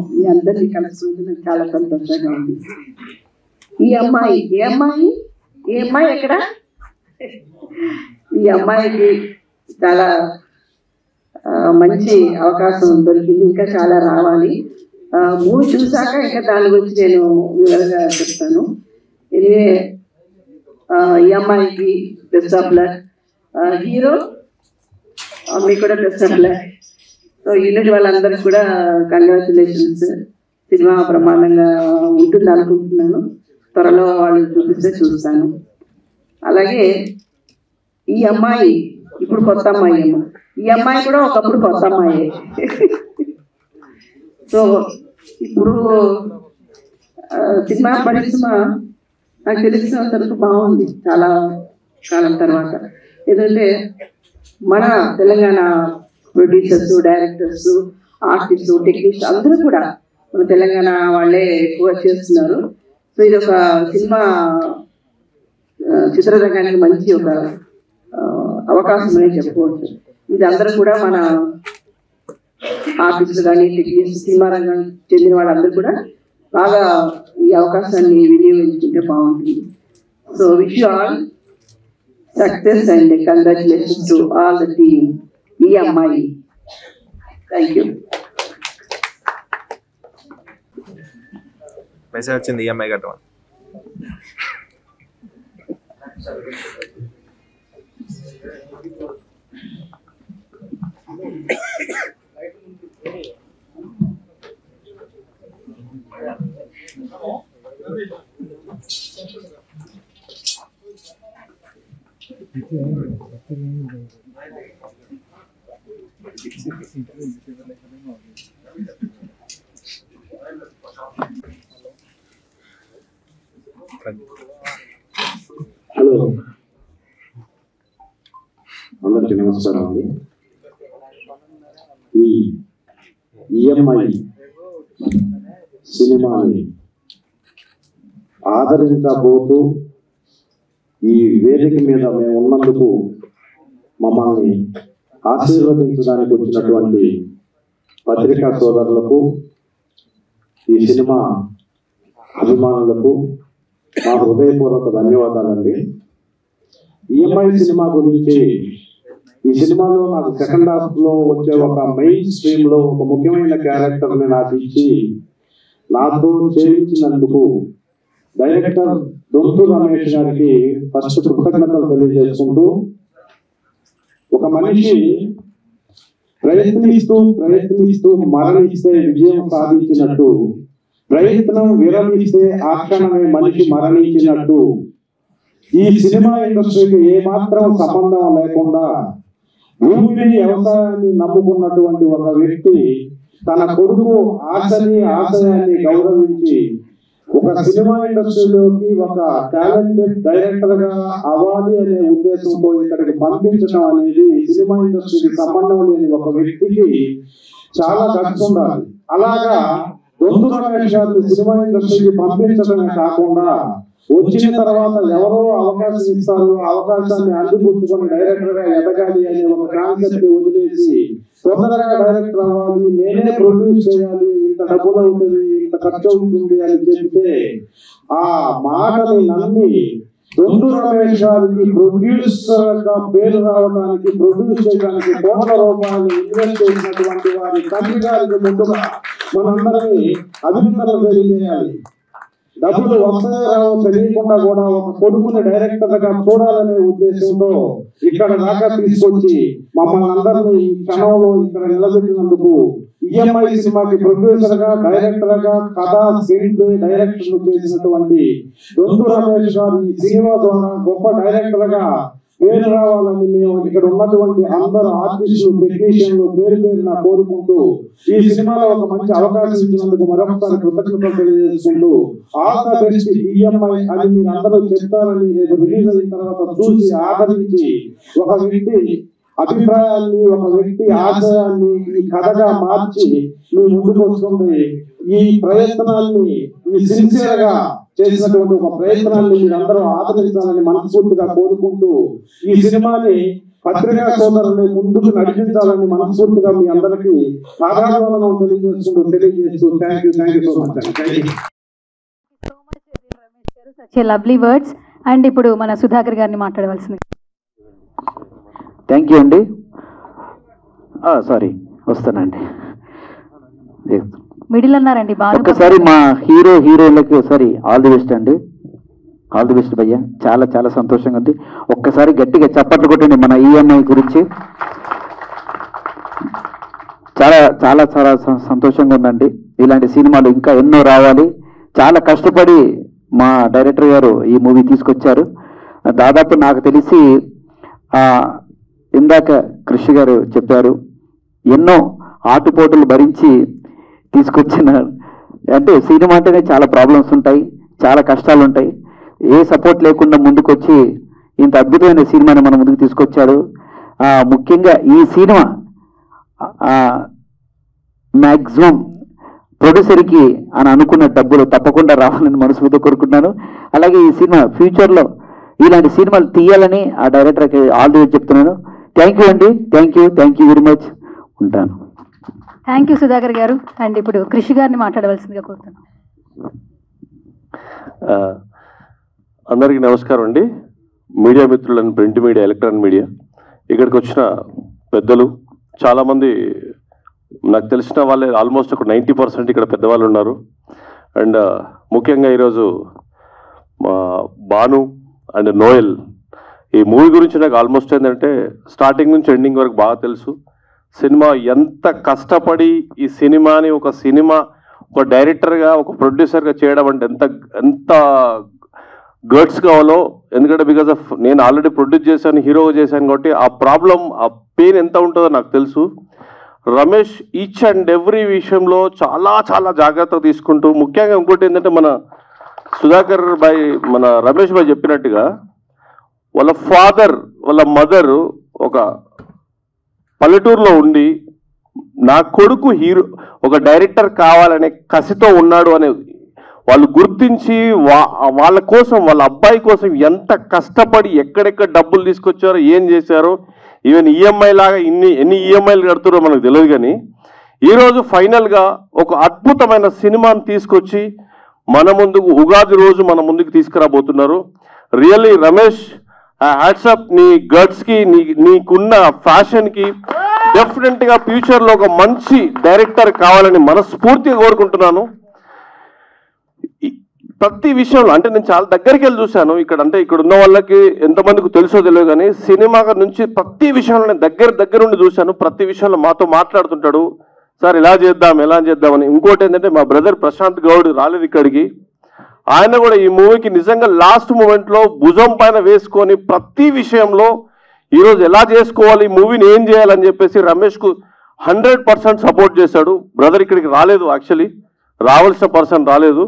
మీ అందరినీ కలుసుకుంటే నాకు చాలా సంతోషంగా ఉంది ఈ అమ్మాయి ఏ అమ్మాయి ఏ అమ్మాయి ఎక్కడ ఈ అమ్మాయికి చాలా ఆ, మంచి అవకాశం దొరికింది ఇంకా చాలా రావాలి మూవీ చూసాక ఇంకా దాని గురించి నేను వివరంగా చెప్తాను ఇది ఆ, ఈ అమ్మాయికి బెస్ట్ ఆఫ్ లక్ హీరో మీకు కూడా best of luck so unit వాళ్ళందరికీ కూడా కంగ్రాచులేషన్స్ సినిమా ప్రమాణంగా ఉంటుంది అనుకుంటున్నాను త్వరలో వాళ్ళు చూపిస్తే చూస్తాను అలాగే ఈ అమ్మాయి ఇప్పుడు కొత్త అమ్మాయి అమ్మ ఈ అమ్మాయి కూడా ఒకప్పుడు కొత్త అమ్మాయి సో ఇప్పుడు ఆ, సినిమా పరిశ్రమ నాకు తెలిసినంత వరకు బాగుంది చాలా కాలం తర్వాత ఎందుకంటే మన Telangana producers directors artist technicians అందరూ కూడా మన తెలంగాణ వాళ్ళే ఎక్కువ చేస్తున్నారు సో ఇది ఒక సినిమా ఆ, చిత్రరంగానికి మంచి ఒక ఆ, అవకాశం అని చెప్పుకోవచ్చు ఇది అందరూ కూడా మన ఆర్టిస్టులు కానీ టెక్నీషియన్స్ సినిమా రంగం చెందిన వాళ్ళందరూ కూడా బాగా ఈ అవకాశాన్ని వినియోగించుకుంటే బాగుంటుంది so wish you all success and congratulations to all the team ఈ అమ్మాయి థ్యాంక్ యూ మెసేజ్ వచ్చింది ఈఎంఐ కట్టమని హలో అందరికీ నమస్కారం అండి ఈ ఈఎంఐ సినిమాని ఆదరించబోతూ ఈ వేదిక మీద మేము ఉన్నందుకు మమ్మల్ని ఆశీర్వదించడానికి వచ్చినటువంటి పత్రికా సోదరులకు ఈ సినిమా అభిమానులకు మా హృదయపూర్వక ధన్యవాదాలండి ఈఎంఐ సినిమా గురించి ఈ సినిమాలో నాకు సెకండ్ హాఫ్ లో వచ్చే ఒక మెయిన్ స్ట్రీమ్ లో ఒక ముఖ్యమైన క్యారెక్టర్ ని నాకు ఇచ్చి నాతో చేయించినందుకు డైరెక్టర్ దొంతు రమేష్ గారికి ఫస్ట్ కృతజ్ఞతలు తెలియజేసుకుంటూ ఒక మనిషి ప్రయత్నిస్తూ ప్రయత్నిస్తూ మరణిస్తే విజయం సాధించినట్టు ప్రయత్నం విరమిస్తే ఆ క్షణమే మనిషి మరణించినట్టు ఈ సినిమా ఇండస్ట్రీకి ఏ మాత్రం సంబంధం లేకుండా భూమిని వ్యవసాయాన్ని నమ్ముకున్నటువంటి ఒక వ్యక్తి తన కొడుకు ఆశని ఆశయాన్ని గౌరవించి ఒక సినిమా ఇండస్ట్రీలోకి ఒక టాలెంటెడ్ డైరెక్టర్ గా అవ్వాలి అనే ఉద్దేశంతో ఇక్కడికి పంపించడం అనేది సినిమా ఇండస్ట్రీకి సంబంధం లేని ఒక వ్యక్తికి చాలా ఖర్చు ఉండాలి అలాగా దొంతు రమేష్ గారిని సినిమా ఇండస్ట్రీకి పంపించడమే కాకుండా వచ్చిన తర్వాత ఎవరో అవకాశం ఇస్తారు ఆ అవకాశాన్ని అందిపుచ్చుకొని డైరెక్టర్ గా ఎదగాలి అనే ఒక కాన్సెప్ట్ వదిలేసి తొందరగా డైరెక్టర్ అవ్వాలి నేనే ప్రొడ్యూస్ చేయాలి ఇంత డబ్బులు అవుతుంది ఇంత ఖర్చు అవుతుంది అని చెప్తే ఆ మాటని నమ్మి దొందు రమేష్ గారికి ప్రొడ్యూసర్ గా పేరు రావడానికి ప్రొడ్యూస్ చేయడానికి కోట్ల రూపాయలు ఇన్వెస్ట్ చేసినటువంటి వారి తండ్రి గారికి ముందుగా మనందరినీ అభినందనలు తెలియజేయాలి డబ్బులు వస్తాయో రావో తెలియకుండా కూడా ఒక కొడుకుని డైరెక్టర్ గా చూడాలనే ఉద్దేశంతో ఇక్కడ దాకా తీసుకొచ్చి మమ్మల్ని అందరినీ ఈ క్షణంలో ఇక్కడ నిలబెట్టినందుకు ఈఎంఐ సినిమాకి ప్రొడ్యూసర్ గా డైరెక్టర్ గా కథ స్క్రీన్ ప్లే డైరెక్షన్ చేసినటువంటి దొంతు రమేష్ గారు ఈ సినిమా ద్వారా గొప్ప డైరెక్టర్ గా పేరు రావాలని మేము ఇక్కడ ఉన్నటువంటి అందరు ఆర్టిస్టులు టెక్నీషియన్లు పేరు పేరున కోరుకుంటూ ఈ సినిమాలో ఒక మంచి అవకాశం ఇచ్చినందుకు మరొకసారి కృతజ్ఞతలు తెలియజేసుకుంటూ ఆల్ ద బెస్ట్ ఈఎంఐ అని మీరు అందరూ చెప్తారని రేపు రిలీజ్ అయిన తర్వాత చూసి ఆదరించి ఒక వ్యక్తి అభిప్రాయాన్ని ఒక వ్యక్తి ఆశయాన్ని ఈ కథగా మార్చి మీ ముందుకు వస్తుంది ఈ ప్రయత్నాన్ని ఈ సిన్సియర్ గా చేసినటువంటి ఒక ప్రయత్నాన్ని మీరు అందరూ ఆదరించాలని మనస్ఫూర్తిగా కోరుకుంటూ ఈ సినిమాని పత్రికా సోదరుల్ని ముందుకు నడిపించాలని మనస్ఫూర్తిగా మీ అందరికీ పాదాభివందనం తెలియజేస్తూ తెలియజేస్తూ thank you thank you so much అండి thank you so much Ramesh garu such lovely words and ఇప్పుడు మన సుధాకర్ గారిని మాట్లాడవలసింది థ్యాంక్ యూ అండి సారీ వస్తానండి మిడిల్ అన్నారండి బాగా ఒక్కసారి మా హీరో హీరోయిన్లకి ఒకసారి ఆల్ ది బెస్ట్ అండి ఆల్ ది బెస్ట్ భయ్య చాలా చాలా సంతోషంగా ఉంది ఒక్కసారి గట్టిగా చప్పట్లు కొట్టండి మన ఈఎంఐ గురించి చాలా చాలా చాలా సం- సంతోషంగా ఉందండి ఇలాంటి సినిమాలు ఇంకా ఎన్నో రావాలి చాలా కష్టపడి మా డైరెక్టర్ గారు ఈ మూవీ తీసుకొచ్చారు దాదాపు నాకు తెలిసి ఆ, ఇందాక కృషి గారు చెప్పారు ఎన్నో ఆటుపోటులు భరించి తీసుకొచ్చిన అంటే సినిమా అంటేనే చాలా ప్రాబ్లమ్స్ ఉంటాయి చాలా కష్టాలు ఉంటాయి ఏ సపోర్ట్ లేకుండా ముందుకొచ్చి ఇంత అద్భుతమైన సినిమాని మన ముందుకు తీసుకొచ్చాడు ఆ, ముఖ్యంగా ఈ సినిమా మ్యాక్సిమం ప్రొడ్యూసర్కి అని అనుకున్న డబ్బులు తప్పకుండా రావాలని మనస్ఫూర్తిగా కోరుకుంటున్నాను అలాగే ఈ సినిమా ఫ్యూచర్లో ఇలాంటి సినిమాలు తీయాలని ఆ డైరెక్టర్కి ఆల్ ది వే చెప్తున్నాను థ్యాంక్ యూ అండి thank you thank you very much ఉంటాను thank you Sudhakar garu and ఇప్పుడు కృషి గారిని మాట్లాడవలసిందిగా కోరుతున్నాను ఆ, అందరికీ నమస్కారం అండి మీడియా మిత్రులను ప్రింట్ మీడియా ఎలక్ట్రానిక్ మీడియా ఇక్కడికి వచ్చిన పెద్దలు చాలామంది నాకు తెలిసిన వాళ్ళే ఆల్మోస్ట్ ఒక నైంటీ పర్సెంట్ ఇక్కడ పెద్దవాళ్ళు ఉన్నారు అండ్ ముఖ్యంగా ఈరోజు మా బాను అండ్ నోయల్ ఈ మూవీ గురించి నాకు ఆల్మోస్ట్ ఏంటంటే స్టార్టింగ్ నుంచి ఎండింగ్ వరకు బాగా తెలుసు సినిమా ఎంత కష్టపడి ఈ సినిమాని ఒక సినిమా ఒక డైరెక్టర్గా ఒక ప్రొడ్యూసర్గా చేయడం అంటే ఎంత ఎంత గర్డ్స్ కావాలో ఎందుకంటే బికాస్ ఆఫ్ నేను ఆల్రెడీ ప్రొడ్యూస్ చేశాను హీరోగా చేశాను కాబట్టి ఆ ప్రాబ్లం ఆ పెయిన్ ఎంత ఉంటుందో నాకు తెలుసు రమేష్ ఈచ్ అండ్ ఎవ్రీ విషయంలో చాలా చాలా జాగ్రత్త తీసుకుంటూ ముఖ్యంగా ఇంకోటి ఏంటంటే మన సుధాకర్ బాయ్ మన రమేష్ బాయ్ చెప్పినట్టుగా వాళ్ళ ఫాదర్ వాళ్ళ మదర్ ఒక పల్లెటూరులో ఉండి నా కొడుకు హీరో ఒక డైరెక్టర్ కావాలనే కసితో ఉన్నాడు అనే వాళ్ళు గుర్తించి వా వాళ్ళ కోసం వాళ్ళ అబ్బాయి కోసం ఎంత కష్టపడి ఎక్కడెక్కడ డబ్బులు తీసుకొచ్చారో ఏం చేశారో ఈవెన్ ఈఎంఐ లాగా ఇన్ని ఎన్ని ఈఎంఐలు కడుతున్నారో మనకు తెలియదు కానీ ఈరోజు ఫైనల్గా ఒక అద్భుతమైన సినిమాని తీసుకొచ్చి మన ముందుకు ఉగాది రోజు మన ముందుకు తీసుకురాబోతున్నారు రియల్లీ రమేష్ హ్యాట్సప్ నీ గర్డ్స్కి నీ నీకున్న ఫ్యాషన్కి డెఫినెట్గా ఫ్యూచర్లో ఒక మంచి డైరెక్టర్ కావాలని మనస్ఫూర్తిగా కోరుకుంటున్నాను ఈ- ప్రతి విషయంలో అంటే నేను చాలా దగ్గరికి వెళ్ళి చూశాను ఇక్కడ అంటే ఇక్కడ ఉన్న వాళ్ళకి ఎంతమందికి తెలుసో తెలియదు కానీ సినిమా నుంచి ప్రతి విషయంలో నేను దగ్గర దగ్గర ఉండి చూశాను ప్రతి విషయంలో మాతో మాట్లాడుతుంటాడు సార్ ఇలా చేద్దాం ఎలా చేద్దామని ఇంకోటి ఏంటంటే మా బ్రదర్ ప్రశాంత్ గౌడ్ రాలేదు ఇక్కడికి ఆయన కూడా ఈ మూవీకి నిజంగా లాస్ట్ మూమెంట్లో భుజం పైన వేసుకొని ప్రతి విషయంలో ఈరోజు ఎలా చేసుకోవాలి ఈ మూవీని ఏం చేయాలని చెప్పేసి రమేష్కు హండ్రెడ్ పర్సెంట్ సపోర్ట్ చేశాడు బ్రదర్ ఇక్కడికి రాలేదు యాక్చువల్లీ రావాల్సిన పర్సన్ రాలేదు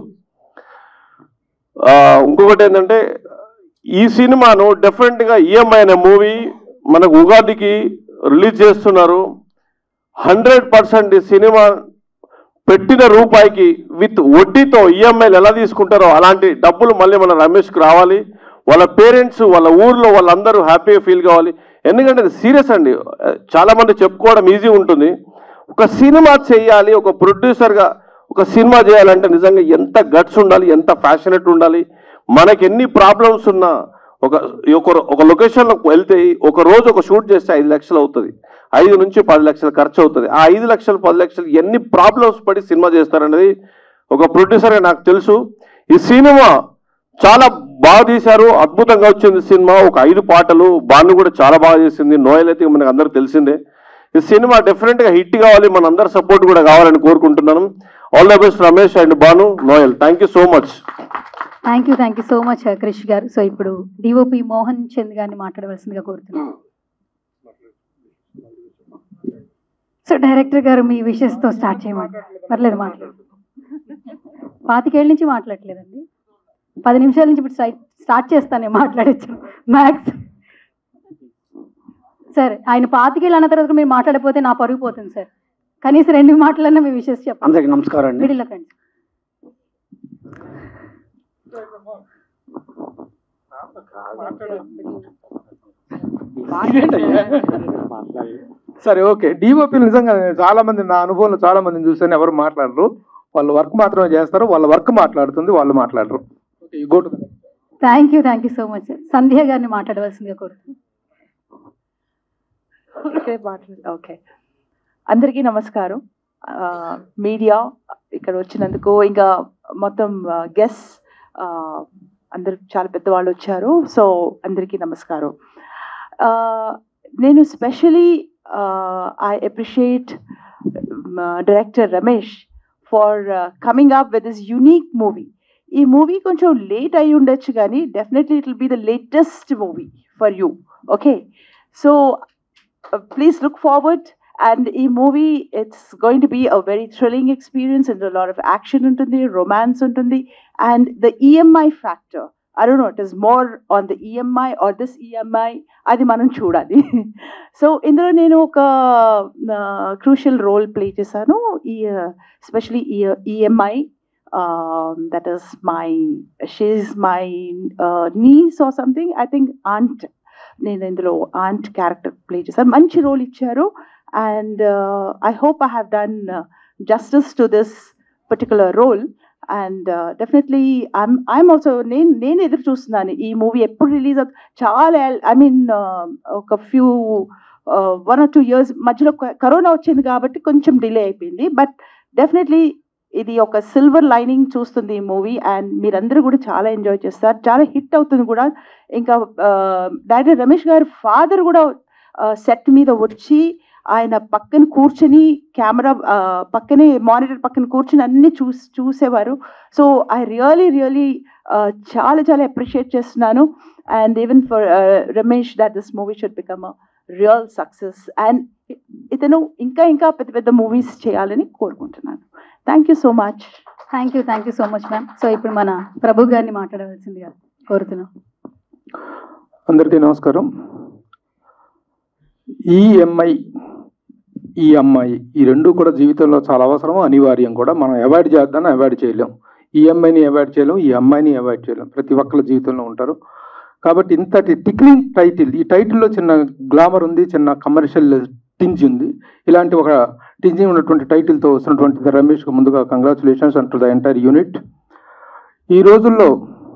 ఆ, ఇంకొకటి ఏంటంటే ఈ సినిమాను డెఫినెట్గా ఈఎంఐ అనే మూవీ మనకు ఉగాదికి రిలీజ్ చేస్తున్నారు హండ్రెడ్ పర్సెంట్ ఈ సినిమా పెట్టిన రూపాయికి విత్ వడ్డీతో ఈఎంఐలు ఎలా తీసుకుంటారో అలాంటి డబ్బులు మళ్ళీ మన రమేష్కి రావాలి వాళ్ళ పేరెంట్స్ వాళ్ళ ఊర్లో వాళ్ళందరూ హ్యాపీగా ఫీల్ కావాలి ఎందుకంటే ఇది సీరియస్ అండి చాలా మంది చెప్పుకోవడం ఈజీ ఉంటుంది ఒక సినిమా చేయాలి ఒక ప్రొడ్యూసర్గా ఒక సినిమా చేయాలంటే నిజంగా ఎంత గట్స్ ఉండాలి ఎంత ఫ్యాషనెట్ ఉండాలి మనకి ఎన్ని ప్రాబ్లమ్స్ ఉన్నా ఒక ఒక ఒక లొకేషన్లోకి వెళ్తే ఒక రోజు ఒక షూట్ చేస్తే ఐదు లక్షలు అవుతుంది ఐదు నుంచి పది లక్షలు ఖర్చు అవుతుంది ఆ ఐదు లక్షలు పది లక్షలు ఎన్ని ప్రాబ్లమ్స్ పడి సినిమా చేస్తారనేది ఒక ప్రొడ్యూసర్గా నాకు తెలుసు ఈ సినిమా చాలా బాగా తీశారు అద్భుతంగా వచ్చింది సినిమా ఒక ఐదు పాటలు బాను కూడా చాలా బాగా చేసింది నోయల్ అయితే మనకు అందరికి తెలిసిందే ఈ సినిమా డెఫినెట్గా హిట్ కావాలి మన అందరి సపోర్ట్ కూడా కావాలని కోరుకుంటున్నాను all the best Ramesh and Banu Noel thank you so much thank you thank you so much Krish garu so ఇప్పుడు డిఓపి మోహన్ చంద్ గారిని మాట్లాడవలసిందిగా కోరుతున్నాను సో డైరెక్టర్ గారు మీ విషెస్ తో స్టార్ట్ చేయమండి పర్లేదు మాట్లాడు పాతికేళ్ళ నుంచి మాట్లాడలేదండి పది నిమిషాల నుంచి ఇప్పుడు స్టై- స్టార్ట్ చేస్తానే మాట్లాడచ్చు మ్యాక్స్ సరే ఆయన పాతికేళ్ళు అన్న తర్వాత మీరు మాట్లాడకపోతే నా పరుగు పోతుంది సార్ కనీసం రెండు మాటలన్నా మీ విషెస్ చెప్పండి అందరికి నమస్కారం అండి మిడిల్ కండి సరే ఓకే డిఓపీలు నిజంగా చాలా మంది నా అనుభవంలో చాలా మందిని చూసాను ఎవరు మాట్లాడరు వాళ్ళు వర్క్ మాత్రమే చేస్తారు వాళ్ళ వర్క్ మాట్లాడుతుంది వాళ్ళు మాట్లాడరు okay go to thank you thank you so much Sandhya గారిని మాట్లాడవలసిందిగా కోరుతున్నాను ఓకే మాట్లాడు ఓకే అందరికీ నమస్కారం ఆ, మీడియా ఇక్కడ వచ్చినందుకు ఇంకా మొత్తం గెస్ అందరు చాలా పెద్దవాళ్ళు వచ్చారు సో అందరికీ నమస్కారం ఆ, నేను specially I appreciate director Ramesh for coming up with this unique movie ఈ మూవీ కొంచెం లేట్ అయి ఉండొచ్చు కానీ definitely it will be the latest movie for you okay so please look forward and ఈ movie it's going to be a very thrilling experience and lot of action ఉంటుంది romance ఉంటుంది and the EMI factor I don't know it is more on the EMI or this EMI అది మనం చూడాలి so ఇందులో నేను ఒక crucial role play చేశాను ఈ specially EMI that is my she my niece or something I think aunt నేను ఇందులో ఆంట్ క్యారెక్టర్ ప్లే చేశాను మంచి రోల్ ఇచ్చారు and I hope I have done justice to this particular role and definitely I'm I'm also నేను నేను ఎదురు చూస్తున్నాను ఈ మూవీ ఎప్పుడు రిలీజ్ అవుతుంది చాలా ఐ మీన్ ఒక few one or two years మధ్యలో కరోనా వచ్చింది కాబట్టి కొంచెం డిలే అయిపోయింది బట్ డెఫినెట్లీ ఇది ఒక సిల్వర్ లైనింగ్ చూస్తుంది ఈ మూవీ అండ్ మీరందరూ కూడా చాలా ఎంజాయ్ చేస్తారు చాలా హిట్ అవుతుంది కూడా ఇంకా డైరెక్టర్ రమేష్ గారి ఫాదర్ కూడా సెట్ మీద వచ్చి ఆయన పక్కన కూర్చొని కెమెరా పక్కనే మానిటర్ పక్కన కూర్చొని అన్ని చూసి చూసేవారు సో ఐ రియలీ రియలీ చాలా చాలా అప్రిషియేట్ చేస్తున్నాను and even for Ramesh that this movie should become a real success and ఇతను ఇంకా ఇంకా పెద్ద పెద్ద మూవీస్ చేయాలని కోరుకుంటున్నాను thank you so much thank you thank you so much ma'am so ఇప్పుడు మన ప్రభు గారిని మాట్లాడవలసిందిగా కోరుతున్నాం అందరికీ నమస్కారం ఈఎంఐ ఈఎంఐ ఈ రెండు కూడా జీవితంలో చాలా అవసరం అనివార్యం కూడా మనం అవాయిడ్ చేద్దాం అవాయిడ్ చేయలేం ఈఎంఐని అవాయిడ్ చేయలేం ఈ అమ్మాయిని అవాయిడ్ చేయలేం ప్రతి ఒక్కళ్ళ జీవితంలో ఉంటారు కాబట్టి ఇంతటి టిక్లింగ్ టైటిల్ ఈ టైటిల్లో చిన్న గ్లామర్ ఉంది చిన్న కమర్షియల్ టింజ్ ఉంది ఇలాంటి ఒక టింజింగ్ ఉన్నటువంటి టైటిల్తో వస్తున్నటువంటి రమేష్కు ముందుగా congratulations unto the entire unit ఈ రోజుల్లో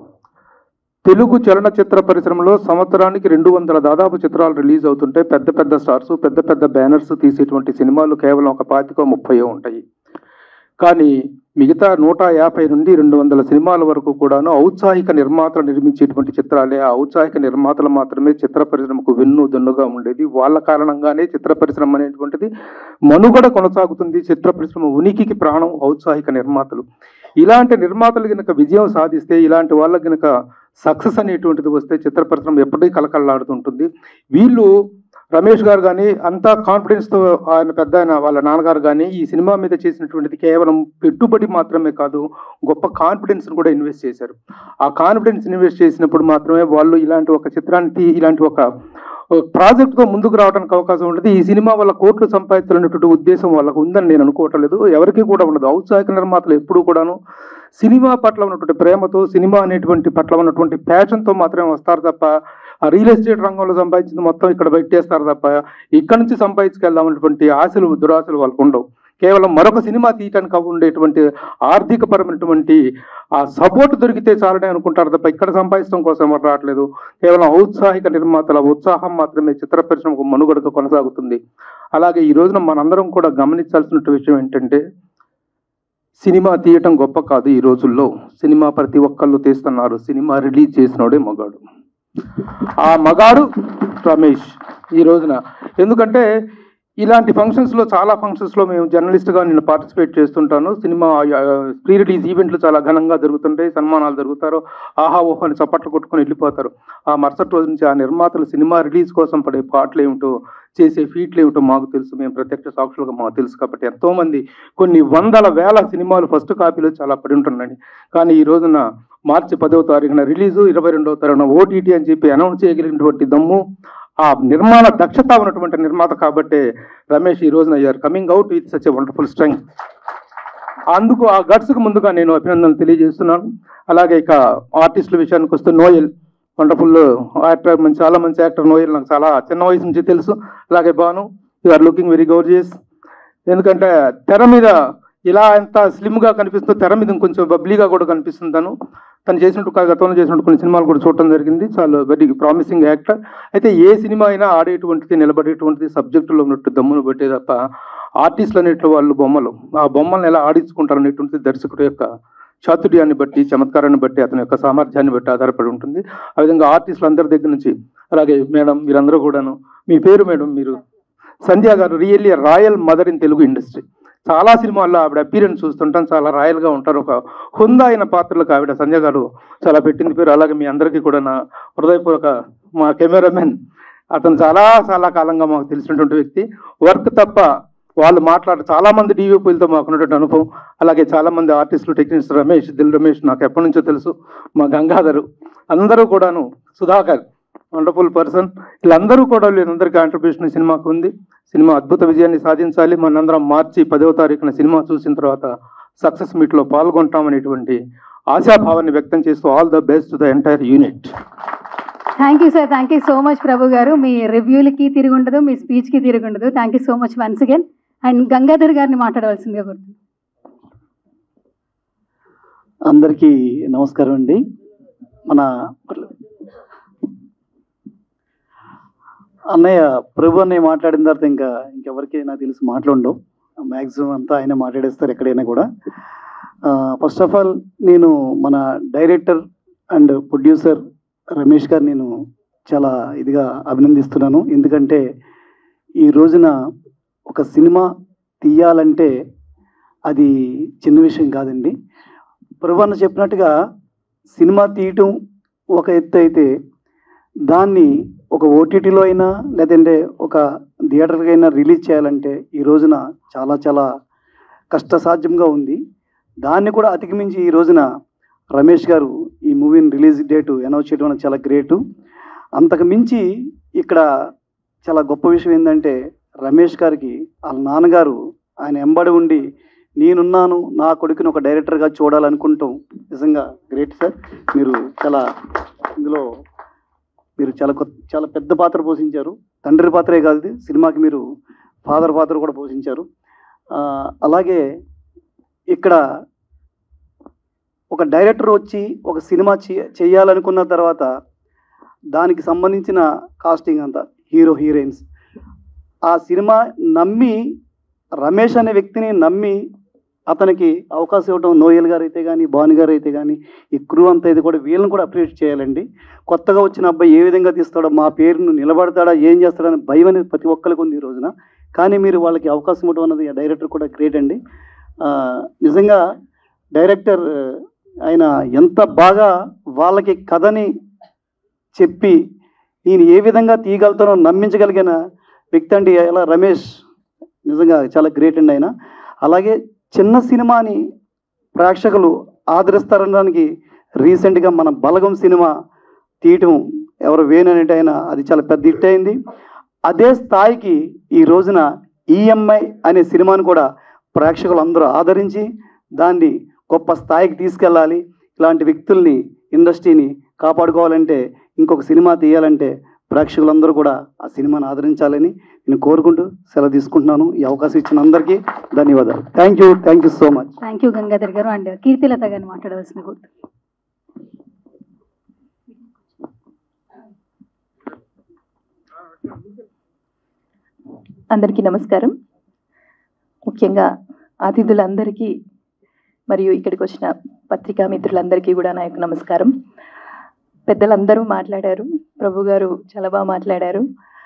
తెలుగు చలనచిత్ర పరిశ్రమలో సంవత్సరానికి రెండు వందల దాదాపు చిత్రాలు రిలీజ్ అవుతుంటే పెద్ద పెద్ద స్టార్స్ పెద్ద పెద్ద బ్యానర్స్ తీసేటువంటి సినిమాలు కేవలం ఒక పాతికో ముప్పయో ఉంటాయి కానీ మిగతా నూట యాభై నుండి రెండు వందల సినిమాల వరకు కూడాను ఔత్సాహిక నిర్మాతలు నిర్మించేటువంటి చిత్రాలే ఆ ఔత్సాహిక నిర్మాతలు మాత్రమే చిత్ర పరిశ్రమకు వెన్ను దన్నుగా ఉండేది వాళ్ళ కారణంగానే చిత్ర పరిశ్రమ అనేటువంటిది మనుగడ కొనసాగుతుంది చిత్ర పరిశ్రమ ఉనికికి ప్రాణం ఔత్సాహిక నిర్మాతలు ఇలాంటి నిర్మాతలు గనక విజయం సాధిస్తే ఇలాంటి వాళ్ళకి గనక సక్సెస్ అనేటువంటిది వస్తే చిత్ర పరిశ్రమ ఎప్పటికీ కలకలలాడుతుంటుంది వీళ్ళు రమేష్ గారు కానీ అంతా కాన్ఫిడెన్స్తో ఆయన పెద్ద ఆయన వాళ్ళ నాన్నగారు కానీ ఈ సినిమా మీద చేసినటువంటిది కేవలం పెట్టుబడి మాత్రమే కాదు గొప్ప కాన్ఫిడెన్స్ని కూడా ఇన్వెస్ట్ చేశారు ఆ కాన్ఫిడెన్స్ ఇన్వెస్ట్ చేసినప్పుడు మాత్రమే వాళ్ళు ఇలాంటి ఒక చిత్రానికి ఇలాంటి ఒక ప్రాజెక్ట్తో ముందుకు రావడానికి అవకాశం ఉంటుంది ఈ సినిమా వల్ల కోట్లు సంపాదించాలనేటువంటి ఉద్దేశం వాళ్ళకు ఉందని నేను అనుకోవటం లేదు ఎవరికి కూడా ఉండదు ఔత్సాహిక నిర్మాతలు ఎప్పుడు కూడాను సినిమా పట్ల ఉన్నటువంటి ప్రేమతో సినిమా అనేటువంటి పట్ల ఉన్నటువంటి ప్యాషన్తో మాత్రమే వస్తారు తప్ప ఆ రియల్ ఎస్టేట్ రంగంలో సంపాదించింది మొత్తం ఇక్కడ పెట్టేస్తారు తప్ప ఇక్కడ నుంచి సంపాదించుకెళ్దామనేటువంటి ఆశలు దురాశలు వాళ్ళకు ఉండవు కేవలం మరొక సినిమా తీయటానికి ఉండేటువంటి ఆర్థిక పరమైనటువంటి ఆ సపోర్ట్ దొరికితే చాలనే అనుకుంటారు తప్ప ఇక్కడ సంపాదించడం కోసం ఎవరు రావట్లేదు కేవలం ఔత్సాహిక నిర్మాతల ఉత్సాహం మాత్రమే చిత్ర పరిశ్రమకు మనుగడగా కొనసాగుతుంది అలాగే ఈ రోజున మనందరం కూడా గమనించాల్సిన విషయం ఏంటంటే సినిమా తీయటం గొప్ప కాదు ఈ రోజుల్లో సినిమా ప్రతి ఒక్కళ్ళు తీస్తున్నారు సినిమా రిలీజ్ చేసినోడే మగాడు ఆ మగాడు రమేష్ ఈ రోజున ఎందుకంటే ఇలాంటి ఫంక్షన్స్లో చాలా ఫంక్షన్స్లో మేము జర్నలిస్ట్గా నేను పార్టిసిపేట్ చేస్తుంటాను సినిమా ప్రీ రిలీజ్ ఈవెంట్లు చాలా ఘనంగా జరుగుతుంటాయి సన్మానాలు జరుగుతారు ఆహా ఓహో అని చప్పట్లు కొట్టుకొని వెళ్ళిపోతారు ఆ మరుసటి రోజు నుంచి ఆ నిర్మాతలు సినిమా రిలీజ్ కోసం పడే పాటలు ఏమిటో చేసే ఫీట్లు ఏమిటో మాకు తెలుసు మేము ప్రత్యక్ష సాక్షులుగా మాకు తెలుసు కాబట్టి ఎంతోమంది కొన్ని వందల వేల సినిమాలు ఫస్ట్ కాపీలో చాలా పడి ఉంటున్నాయి కానీ ఈ రోజున మార్చి పదవ తారీఖున రిలీజు ఇరవై రెండవ తారీఖున ఓటీటీ అని చెప్పి అనౌన్స్ చేయగలిగినటువంటి దమ్ము ఆ నిర్మాణ దక్షత ఉన్నటువంటి నిర్మాత కాబట్టే రమేష్ ఈ రోజున you're coming out with such a wonderful strength అందుకు ఆ గట్స్కు ముందుగా నేను అభినందనలు తెలియజేస్తున్నాను అలాగే ఇక ఆర్టిస్టుల విషయానికి వస్తే నోయల్ వండర్ఫుల్ యాక్టర్ మంచి చాలా మంచి యాక్టర్ నోయల్ నాకు చాలా చిన్న వయసు నుంచి తెలుసు అలాగే Banu you are looking very gorgeous ఎందుకంటే తెర మీద ఇలా ఎంత స్లిమ్గా కనిపిస్తూ తెర మీద కొంచెం బబ్లీగా కూడా కనిపిస్తుంది తను తను చేసినట్టు కా- గతంలో చేసినట్టు కొన్ని సినిమాలు కూడా చూడటం జరిగింది చాలా వెరీ ప్రామిసింగ్ యాక్టర్ అయితే ఏ సినిమా అయినా ఆడేటువంటిది నిలబడేటువంటిది సబ్జెక్టులో ఉన్నట్టు దమ్మును పెట్టే తప్ప ఆర్టిస్టులు అనేటువంటి వాళ్ళు బొమ్మలు ఆ బొమ్మలను ఎలా ఆడించుకుంటారు అనేటువంటిది దర్శకుడు యొక్క చాతుర్యాన్ని బట్టి చమత్కారాన్ని బట్టి అతని యొక్క సామర్థ్యాన్ని బట్టి ఆధారపడి ఉంటుంది ఆ విధంగా ఆర్టిస్టులు అందరి దగ్గర నుంచి అలాగే మేడం మీరందరూ కూడాను మీ పేరు మేడం మీరు Sandhya garu really royal mother in Telugu industry చాలా సినిమాల్లో ఆవిడ అపీరెన్స్ చూస్తుంటాం చాలా రాయల్గా ఉంటారు ఒక హుందా అయిన పాత్రలకు ఆవిడ సంధ్య గారు చాలా పెట్టింది పేరు అలాగే మీ అందరికీ కూడా నా హృదయపూర్వక మా కెమెరామెన్ అతను చాలా చాలా కాలంగా మాకు తెలిసినటువంటి వ్యక్తి వర్క్ తప్ప వాళ్ళు మాట్లాడ చాలా మంది డీవీపీలతో మాకు ఉన్నటువంటి అనుభవం అలాగే చాలా మంది ఆర్టిస్టులు టెక్నీషియన్స్ రమేష్ దిల్ రమేష్ నాకు ఎప్పటి నుంచో తెలుసు మా గంగాధరు అందరూ కూడాను సుధాకర్ వండర్ఫుల్ పర్సన్ వీళ్ళందరూ కూడా వీళ్ళందరి కాంట్రిబ్యూషన్ సినిమాకు ఉంది సినిమా అద్భుత విజయాన్ని సాధించాలి మనందరం మార్చి పదవ తారీఖున సినిమా చూసిన తర్వాత సక్సెస్ మీట్లో పాల్గొంటామనేటువంటి ఆశాభావాన్ని వ్యక్తం చేస్తూ all the best the entire unit thank you sir thank you so much Prabhu garu మీ రివ్యూలకి తిరిగి ఉండదు మీ స్పీచ్కి తిరిగి ఉండదు thank you so much once again and Gangadhar గారిని మాట్లాడవలసిందిగా కోరుతున్నాను అందరికీ నమస్కారం అండి మన అన్నయ్య ప్రభు అన్నయ్య మాట్లాడిన తర్వాత ఇంకా ఇంకెవరికి నాకు తెలిసి మాట్లాడవు మ్యాక్సిమం అంతా ఆయన మాట్లాడేస్తారు ఎక్కడైనా కూడా ఫస్ట్ ఆఫ్ ఆల్ నేను మన డైరెక్టర్ అండ్ ప్రొడ్యూసర్ రమేష్ గారు నేను చాలా ఇదిగా అభినందిస్తున్నాను ఎందుకంటే ఈ రోజున ఒక సినిమా తీయాలంటే అది చిన్న విషయం కాదండి ప్రభు అన్న చెప్పినట్టుగా సినిమా తీయటం ఒక ఎత్తు అయితే దాన్ని ఒక ఓటీటీలో అయినా లేదంటే ఒక థియేటర్కి అయినా రిలీజ్ చేయాలంటే ఈ రోజున చాలా చాలా కష్టసాధ్యంగా ఉంది దాన్ని కూడా అతికిమించి ఈ రోజున రమేష్ గారు ఈ మూవీని రిలీజ్ డేటు అనౌన్స్ చేయడం అనేది చాలా గ్రేటు అంతకు మించి ఇక్కడ చాలా గొప్ప విషయం ఏంటంటే రమేష్ గారికి వాళ్ళ నాన్నగారు ఆయన ఎంబడి ఉండి నేనున్నాను నా కొడుకుని ఒక డైరెక్టర్గా చూడాలనుకుంటాం నిజంగా గ్రేట్ సార్ మీరు చాలా ఇందులో మీరు చాలా కొత్త చాలా పెద్ద పాత్ర పోషించారు తండ్రి పాత్రే కాదు ఇది, సినిమాకి మీరు ఫాదర్ పాత్ర కూడా పోషించారు ఆ, అలాగే ఇక్కడ ఒక డైరెక్టర్ వచ్చి ఒక సినిమా చే- చేయాలనుకున్న తర్వాత దానికి సంబంధించిన కాస్టింగ్ అంతా హీరో హీరోయిన్స్ ఆ సినిమా నమ్మి రమేష్ అనే వ్యక్తిని నమ్మి అతనికి అవకాశం ఇవ్వడం నోయల్ గారు అయితే కానీ భాను గారు అయితే కానీ ఈ క్రూ అంతా అయితే కూడా వీళ్ళని కూడా అప్రిషియేట్ చేయాలండి కొత్తగా వచ్చిన అబ్బాయి ఏ విధంగా తీస్తాడో మా పేరును నిలబడతాడా ఏం చేస్తాడని భయం అనేది ప్రతి ఒక్కరికి ఉంది ఈ రోజున కానీ మీరు వాళ్ళకి అవకాశం ఇవ్వడం అన్నది ఆ డైరెక్టర్ కూడా గ్రేట్ అండి ఆ, నిజంగా డైరెక్టర్ ఆయన ఎంత బాగా వాళ్ళకి కథని చెప్పి నేను ఏ విధంగా తీయగలుగుతానో నమ్మించగలిగిన వ్యక్తి అండి ఎలా రమేష్ నిజంగా చాలా గ్రేట్ అండి ఆయన అలాగే చిన్న సినిమాని ప్రేక్షకులు ఆదరిస్తారనడానికి రీసెంట్గా మన బలగం సినిమా తీయటం ఎవరు వేననేటి ఆయన అది చాలా పెద్ద హిట్ అయింది అదే స్థాయికి ఈ రోజున ఈఎంఐ అనే సినిమాను కూడా ప్రేక్షకులు అందరూ ఆదరించి దాన్ని గొప్ప స్థాయికి తీసుకెళ్ళాలి ఇలాంటి వ్యక్తుల్ని ఇండస్ట్రీని కాపాడుకోవాలంటే ఇంకొక సినిమా తీయాలంటే ప్రేక్షకులందరూ కూడా ఆ సినిమాను ఆదరించాలని నేను కోరుకుంటూ సెలవు తీసుకుంటున్నాను ఈ అవకాశం ఇచ్చిన అందరికీ ధన్యవాదాలు thank you thank you so much thank you Gangadhar garu and కీర్తిలత గారిని మాట్లాడవలసింది కోరుతున్నాను అందరికీ నమస్కారం ముఖ్యంగా అతిథులందరికీ మరియు ఇక్కడికి వచ్చిన పత్రికా మిత్రులందరికీ కూడా నా యొక్క నమస్కారం పెద్దలందరూ మాట్లాడారు ప్రభు గారు చాలా బాగా మాట్లాడారు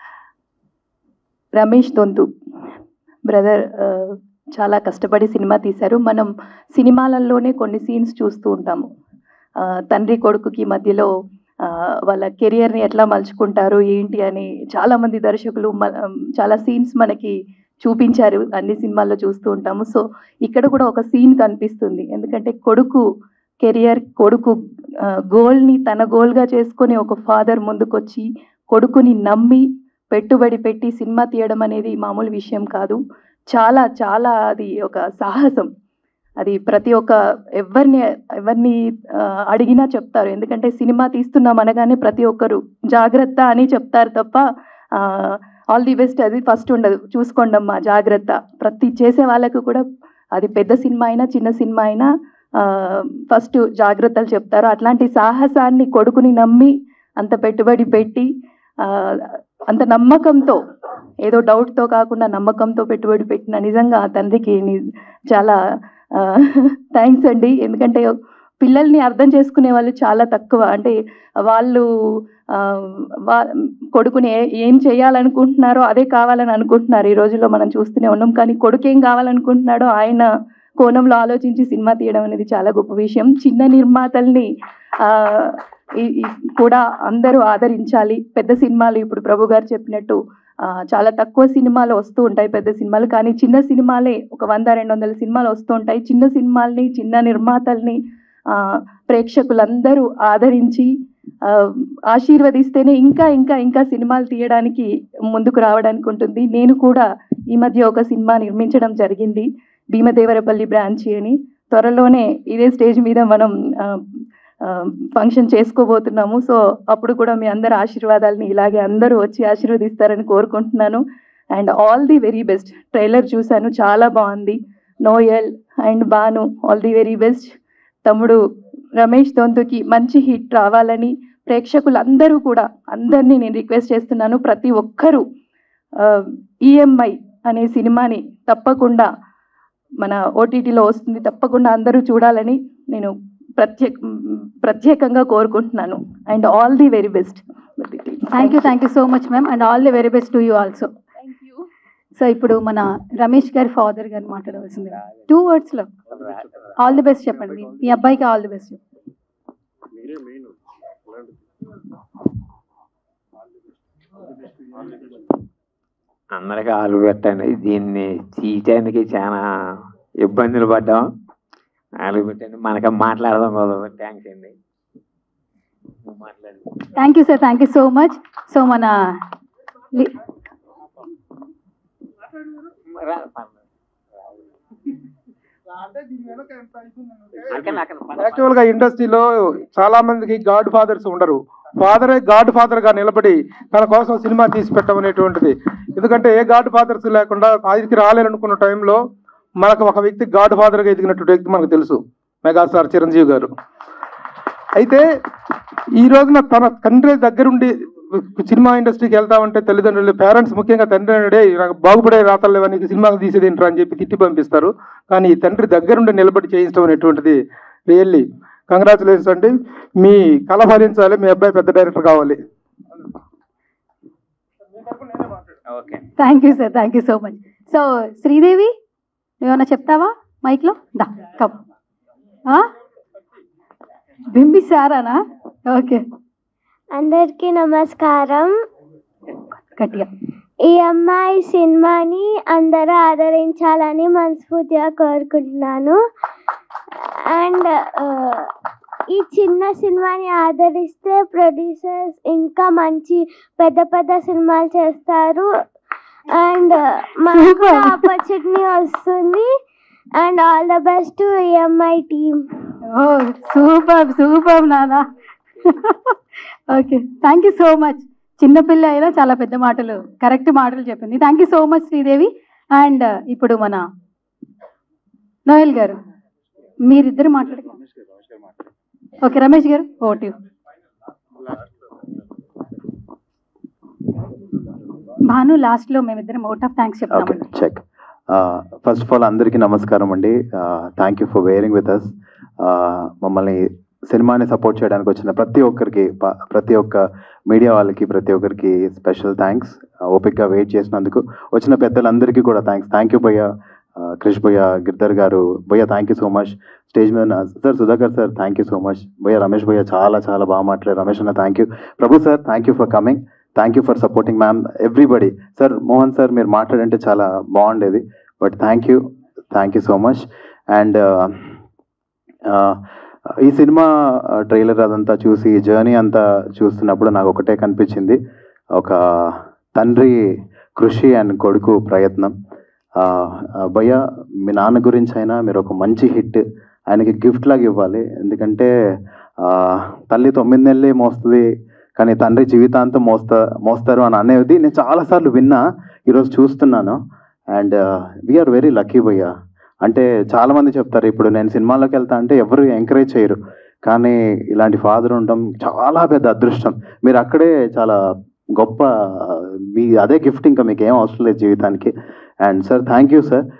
రమేష్ దొంతు బ్రదర్ చాలా కష్టపడి సినిమా తీశారు మనం సినిమాలలోనే కొన్ని సీన్స్ చూస్తూ ఉంటాము ఆ, తండ్రి కొడుకుకి మధ్యలో ఆ, వాళ్ళ కెరియర్ని ఎట్లా మలుచుకుంటారు ఏంటి అని చాలామంది దర్శకులు మ- చాలా సీన్స్ మనకి చూపించారు అన్ని సినిమాల్లో చూస్తూ ఉంటాము సో ఇక్కడ కూడా ఒక సీన్ కనిపిస్తుంది ఎందుకంటే కొడుకు కెరియర్ కొడుకు ఆ, గోల్ని తన గోల్గా చేసుకొని ఒక ఫాదర్ ముందుకొచ్చి కొడుకుని నమ్మి పెట్టుబడి పెట్టి సినిమా తీయడం అనేది మామూలు విషయం కాదు చాలా చాలా అది ఒక సాహసం అది ప్రతి ఒక్క ఎవరిని ఎవరిని ఆ, అడిగినా చెప్తారు ఎందుకంటే సినిమా తీస్తున్నాం అనగానే ప్రతి ఒక్కరు జాగ్రత్త అని చెప్తారు తప్ప ఆల్ ది బెస్ట్ అది ఫస్ట్ ఉండదు చూసుకోండి అమ్మా జాగ్రత్త ప్రతి చేసే వాళ్ళకు కూడా అది పెద్ద సినిమా అయినా చిన్న సినిమా అయినా ఫస్ట్ జాగ్రత్తలు చెప్తారు అట్లాంటి సాహసాన్ని కొడుకుని నమ్మి అంత పెట్టుబడి పెట్టి ఆ, అంత నమ్మకంతో ఏదో డౌట్తో కాకుండా నమ్మకంతో పెట్టుబడి పెట్టిన నిజంగా ఆ తండ్రికి ని- చాలా థ్యాంక్స్ అండి ఎందుకంటే పిల్లల్ని అర్థం చేసుకునే వాళ్ళు చాలా తక్కువ అంటే వాళ్ళు ఆ, వా కొడుకుని ఏ ఏం చేయాలనుకుంటున్నారో అదే కావాలని అనుకుంటున్నారు ఈ రోజుల్లో మనం చూస్తూనే ఉన్నాం కానీ కొడుకు ఏం కావాలనుకుంటున్నాడో ఆయన కోణంలో ఆలోచించి సినిమా తీయడం అనేది చాలా గొప్ప విషయం చిన్న నిర్మాతల్ని ఆ, ఈ- ఈ కూడా అందరూ ఆదరించాలి పెద్ద సినిమాలు ఇప్పుడు ప్రభు గారు చెప్పినట్టు ఆ, చాలా తక్కువ సినిమాలు వస్తూ ఉంటాయి పెద్ద సినిమాలు కానీ చిన్న సినిమాలే ఒక వంద రెండు వందల సినిమాలు వస్తూ ఉంటాయి చిన్న సినిమాల్ని చిన్న నిర్మాతల్ని ఆ, ప్రేక్షకులందరూ ఆదరించి ఆ, ఆశీర్వదిస్తేనే ఇంకా ఇంకా ఇంకా సినిమాలు తీయడానికి ముందుకు రావడానికి ఉంటుంది నేను కూడా ఈ మధ్య ఒక సినిమా నిర్మించడం జరిగింది భీమదేవరపల్లి బ్రాంచి అని త్వరలోనే ఇదే స్టేజ్ మీద మనం ఆ, ఆ, ఫంక్షన్ చేసుకోబోతున్నాము సో అప్పుడు కూడా మీ అందరి ఆశీర్వాదాలని ఇలాగే అందరూ వచ్చి ఆశీర్వదిస్తారని కోరుకుంటున్నాను and all the very best trailer చూశాను చాలా బాగుంది Noel and Banu all the very best తమ్ముడు రమేష్ దొంతుకి మంచి హిట్ రావాలని ప్రేక్షకులందరూ కూడా అందరినీ నేను రిక్వెస్ట్ చేస్తున్నాను ప్రతి ఒక్కరూ ఈఎంఐ అనే సినిమాని తప్పకుండా మన ఓటీటీలో వస్తుంది తప్పకుండా అందరూ చూడాలని నేను ప్రత్యేక ప్రత్యేకంగా కోరుకుంటున్నాను and all the very best thank you thank you so much ma'am and all the very best to you also so ఇప్పుడు మన రమేష్ గారి ఫాదర్ గారు మాట్లాడవలసింది టూ వర్డ్స్లో ఆల్ ది బెస్ట్ చెప్పండి మీ- మీ అబ్బాయికి ఆల్ ది బెస్ట్ అందరికీ ఆలు పెట్టండి దీన్ని తీయటానికి చాలా ఇబ్బందులు పడ్డాం ఆలు పెట్టండి మనకి మాట్లాడదాం కదా థ్యాంక్స్ అండి నువ్వు మాట్లాడు thank you sir thank you so much so మన లి- యాక్చువల్గా ఇండస్ట్రీలో చాలా మందికి గాడ్ ఫాదర్స్ ఉండరు ఫాదరే గాడ్ ఫాదర్ గా నిలబడి తన కోసం సినిమా తీసి పెట్టమనేటువంటిది ఎందుకంటే ఏ గాడ్ ఫాదర్స్ లేకుండా ఆయనకి రాలేననుకున్న టైంలో మనకు ఒక వ్యక్తి గాడ్ ఫాదర్ గా ఎదిగినటువంటి వ్యక్తి మనకు తెలుసు మెగాస్టార్ చిరంజీవి గారు అయితే ఈ రోజున తన తండ్రి దగ్గరుండి సినిమా ఇండస్ట్రీకి వెళ్తామంటే తల్లిదండ్రులు పేరెంట్స్ ముఖ్యంగా తండ్రి అడే నాకు బాగుపడే రాతలు లేవా నీకు సినిమాలు తీసేది ఏంట్రా అని చెప్పి తిట్టి పంపిస్తారు కానీ ఈ తండ్రి దగ్గరుండి నిలబడి చేయించడం అనేటువంటిది రియల్లీ కంగ్రాచులేషన్స్ అండి మీ కళ ఫలించాలి మీ అబ్బాయి పెద్ద డైరెక్టర్ కావాలి okay thank you sir thank you so much so Sridevi నువ్వేమన్నా చెప్తావా మైక్లో దా కమ్ బింబిసారానా ఓకే అందరికీ నమస్కారం గట్టిగా ఈ అమ్మాయి సినిమాని అందరూ ఆదరించాలని మనస్ఫూర్తిగా కోరుకుంటున్నాను అండ్ ఈ చిన్న సినిమాని ఆదరిస్తే ప్రొడ్యూసర్స్ ఇంకా మంచి పెద్ద పెద్ద సినిమాలు చేస్తారు అండ్ మనకు కూడా ఆపర్చునిటీ వస్తుంది and all the best EMI team ఓ సూపర్ సూపర్ నానా okay thank you so much చిన్నపిల్ల అయినా చాలా పెద్ద మాటలు కరెక్ట్ మాటలు చెప్పింది thank you so much Sridevi and ఇప్పుడు మన నోయల్ గారు మీరిద్దరు మాట్లాడుకో ఓకే రమేష్ గారు ఓటి భాను లాస్ట్లో మేమిద్దరం అవుట్ ఆఫ్ థ్యాంక్స్ ఓకే చెప్తామండి చెక్ ఫస్ట్ ఆఫ్ ఆల్ అందరికీ నమస్కారం అండి thank you for bearing with us మమ్మల్ని సినిమాని సపోర్ట్ చేయడానికి వచ్చిన ప్రతి ఒక్కరికి ప- ప్రతి ఒక్క మీడియా వాళ్ళకి ప్రతి ఒక్కరికి స్పెషల్ థ్యాంక్స్ ఓపిక్గా వెయిట్ చేసినందుకు వచ్చిన పెద్దలందరికీ కూడా థ్యాంక్స్ థ్యాంక్ యూ భయ్య క్రిష్ భయ్య గిర్ధర్ గారు భయ్య thank you so much stage మీద నా- sir Sudhakar sir thank you so much భయ్య రమేష్ భయ్య చాలా చాలా బాగా మాట్లాడారు రమేష్ అన్న thank you Prabhu sir thank you for coming thank you for supporting ma'am everybody sir Mohan sir మీరు మాట్లాడంటే చాలా బాగుండేది but thank you thank you so much and ఈ సినిమా ట్రైలర్ అదంతా చూసి జర్నీ అంతా చూస్తున్నప్పుడు నాకు ఒకటే కనిపించింది ఒక తండ్రి కృషి అండ్ కొడుకు ప్రయత్నం ఆ, ఆ, భయ్య మీ నాన్న గురించి అయినా మీరు ఒక మంచి హిట్ ఆయనకి గిఫ్ట్ లాగా ఇవ్వాలి ఎందుకంటే ఆ, తల్లి తొమ్మిది నెలలే మోస్తుంది కానీ తండ్రి జీవితాంతం మోస్తా మోస్తారు అని అనేది నేను చాలాసార్లు విన్నా ఈరోజు చూస్తున్నాను అండ్ వీఆర్ వెరీ లక్కీ భయ్య అంటే చాలామంది చెప్తారు ఇప్పుడు నేను సినిమాలోకి వెళ్తా అంటే ఎవరు ఎంకరేజ్ చేయరు కానీ ఇలాంటి ఫాదర్ ఉండడం చాలా పెద్ద అదృష్టం మీరు అక్కడే చాలా గొప్ప మీ అదే గిఫ్ట్ ఇంకా మీకు ఏం అవసరం లేదు జీవితానికి and sir thank you sir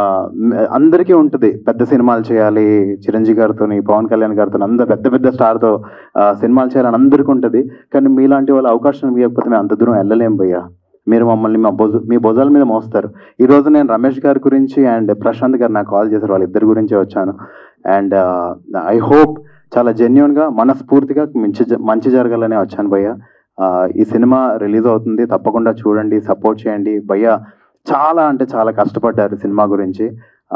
అందరికీ ఉంటుంది పెద్ద సినిమాలు చేయాలి చిరంజీవి గారితో పవన్ కళ్యాణ్ గారితో అందరు పెద్ద పెద్ద స్టార్తో సినిమాలు చేయాలని అందరికీ ఉంటుంది కానీ మీలాంటి వాళ్ళ అవకాశం ఇవ్వకపోతే మేము అంత దూరం వెళ్ళలేం భయ్యా మీరు మమ్మల్ని మా భుజ మీ భుజాల మీద మోస్తారు ఈ రోజు నేను రమేష్ గారి గురించి అండ్ ప్రశాంత్ గారు నాకు కాల్ చేశారు వాళ్ళిద్దరి గురించే వచ్చాను అండ్ ఐ హోప్ చాలా జెన్యున్గా మనస్ఫూర్తిగా మంచి జ- మంచి జరగాలనే వచ్చాను భయ్య ఆ, ఈ సినిమా రిలీజ్ అవుతుంది తప్పకుండా చూడండి సపోర్ట్ చేయండి భయ్య చాలా అంటే చాలా కష్టపడ్డారు సినిమా గురించి ఆ,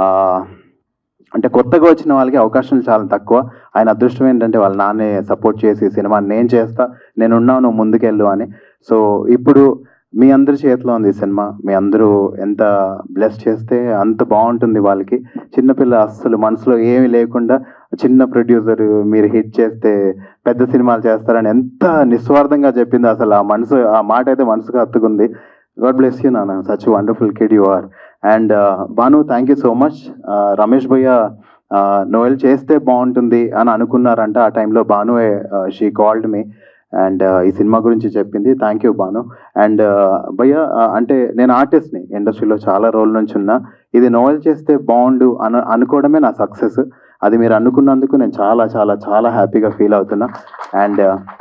అంటే కొత్తగా వచ్చిన వాళ్ళకి అవకాశాలు చాలా తక్కువ ఆయన అదృష్టం ఏంటంటే వాళ్ళ నాన్నే సపోర్ట్ చేసి సినిమా నేను చేస్తా నేను ఉన్నావు నువ్వు ముందుకెళ్ళు అని సో ఇప్పుడు మీ అందరి చేతిలో ఉంది ఈ సినిమా మీ అందరూ ఎంత బ్లెస్ చేస్తే అంత బాగుంటుంది వాళ్ళకి చిన్నపిల్ల అస్సలు మనసులో ఏమీ లేకుండా చిన్న ప్రొడ్యూసర్ మీరు హిట్ చేస్తే పెద్ద సినిమాలు చేస్తారని ఎంత నిస్వార్థంగా చెప్పింది అసలు ఆ మనసు ఆ మాట అయితే మనసుకు హత్తుకుంది గాడ్ బ్లెస్ యూ నాన్న such wonderful kid you are and Bhanu thank you so much Ramesh భయ్య నోయల్ చేస్తే బాగుంటుంది అని అనుకున్నారంట ఆ టైంలో Bhanu she called me and ఈ సినిమా గురించి చెప్పింది థ్యాంక్ యూ భాను అండ్ భయ్య అంటే నేను ఆర్టిస్ట్ని ఇండస్ట్రీలో చాలా రోజుల నుంచి ఉన్నా ఇది నోవెల్ చేస్తే బాగుండు అను అనుకోవడమే నా సక్సెస్ అది మీరు అనుకున్నందుకు నేను చాలా చాలా చాలా హ్యాపీగా ఫీల్ అవుతున్నా అండ్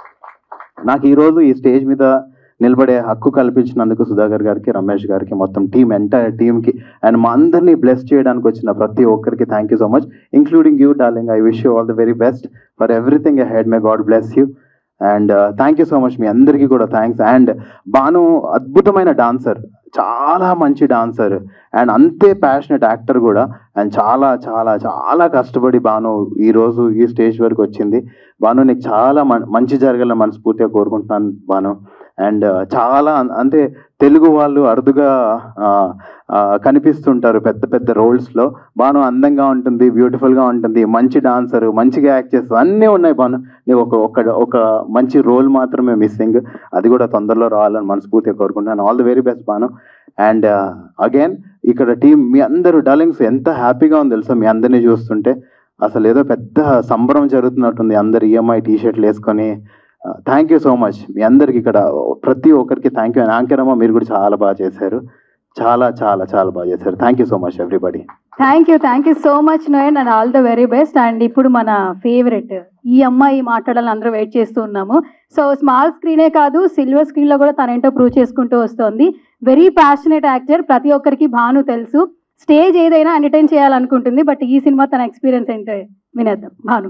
నాకు ఈరోజు ఈ స్టేజ్ మీద నిలబడే హక్కు కల్పించినందుకు సుధాకర్ గారికి రమేష్ గారికి మొత్తం టీం ఎంటైర్ టీంకి అండ్ మా అందరినీ బ్లెస్ చేయడానికి వచ్చిన ప్రతి ఒక్కరికి thank you so much including you darling I wish you all the very best for everything I had my god bless you and thank you so much మీ అందరికీ కూడా థ్యాంక్స్ అండ్ బాను అద్భుతమైన డాన్సర్ చాలా మంచి డాన్సర్ అండ్ అంతే passionate actor కూడా and చాలా చాలా చాలా కష్టపడి బాను ఈ రోజు ఈ స్టేజ్ వరకు వచ్చింది బాను నీకు చాలా మం- మంచి జరగాలని మనస్ఫూర్తిగా కోరుకుంటున్నాను బాను అండ్ చాలా అన్- అంటే తెలుగు వాళ్ళు అరుదుగా ఆ, ఆ, కనిపిస్తుంటారు పెద్ద పెద్ద రోల్స్లో బాను అందంగా ఉంటుంది బ్యూటిఫుల్గా ఉంటుంది మంచి డాన్సర్ మంచిగా యాక్ట్ చేస్తుంది అన్నీ ఉన్నాయి బాను నీకు ఒక ఒక ఒక మంచి రోల్ మాత్రమే మిస్సింగ్ అది కూడా తొందరలో రావాలని మనస్ఫూర్తిగా కోరుకుంటున్నాను all the very best Bhanu and again ఇక్కడ టీం మీ అందరూ డార్లింగ్స్ ఎంత హ్యాపీగా ఉంది తెలుసా మీ అందరినీ చూస్తుంటే అసలు ఏదో పెద్ద సంబరం జరుగుతున్నట్టుంది అందరు ఈఎంఐ టీ షర్ట్లు వేసుకొని థ్యాంక్ యూ సో మచ్ మీ అందరికి ఇక్కడ ప్రతి ఒక్కరికి థ్యాంక్ యూ యాంకర్ అమ్మ మీరు కూడా చాలా బాగా చేశారు చాలా చాలా చాలా బాగా చేశారు thank you so much everybody thank you thank you so much Noel and all the very best and ఇప్పుడు మన ఫేవరెట్ ఈ అమ్మాయి మాట్లాడాలని అందరూ వెయిట్ చేస్తూ ఉన్నాము సో స్మాల్ స్క్రీనే కాదు సిల్వర్ స్క్రీన్లో కూడా తనేంటో ప్రూవ్ చేసుకుంటూ వస్తుంది వెరీ ప్యాషనెట్ యాక్టర్ ప్రతి ఒక్కరికి భాను తెలుసు స్టేజ్ ఏదైనా ఎంటర్టైన్ చేయాలనుకుంటుంది బట్ ఈ సినిమా తన ఎక్స్పీరియన్స్ ఏంటో వినేద్దాం భాను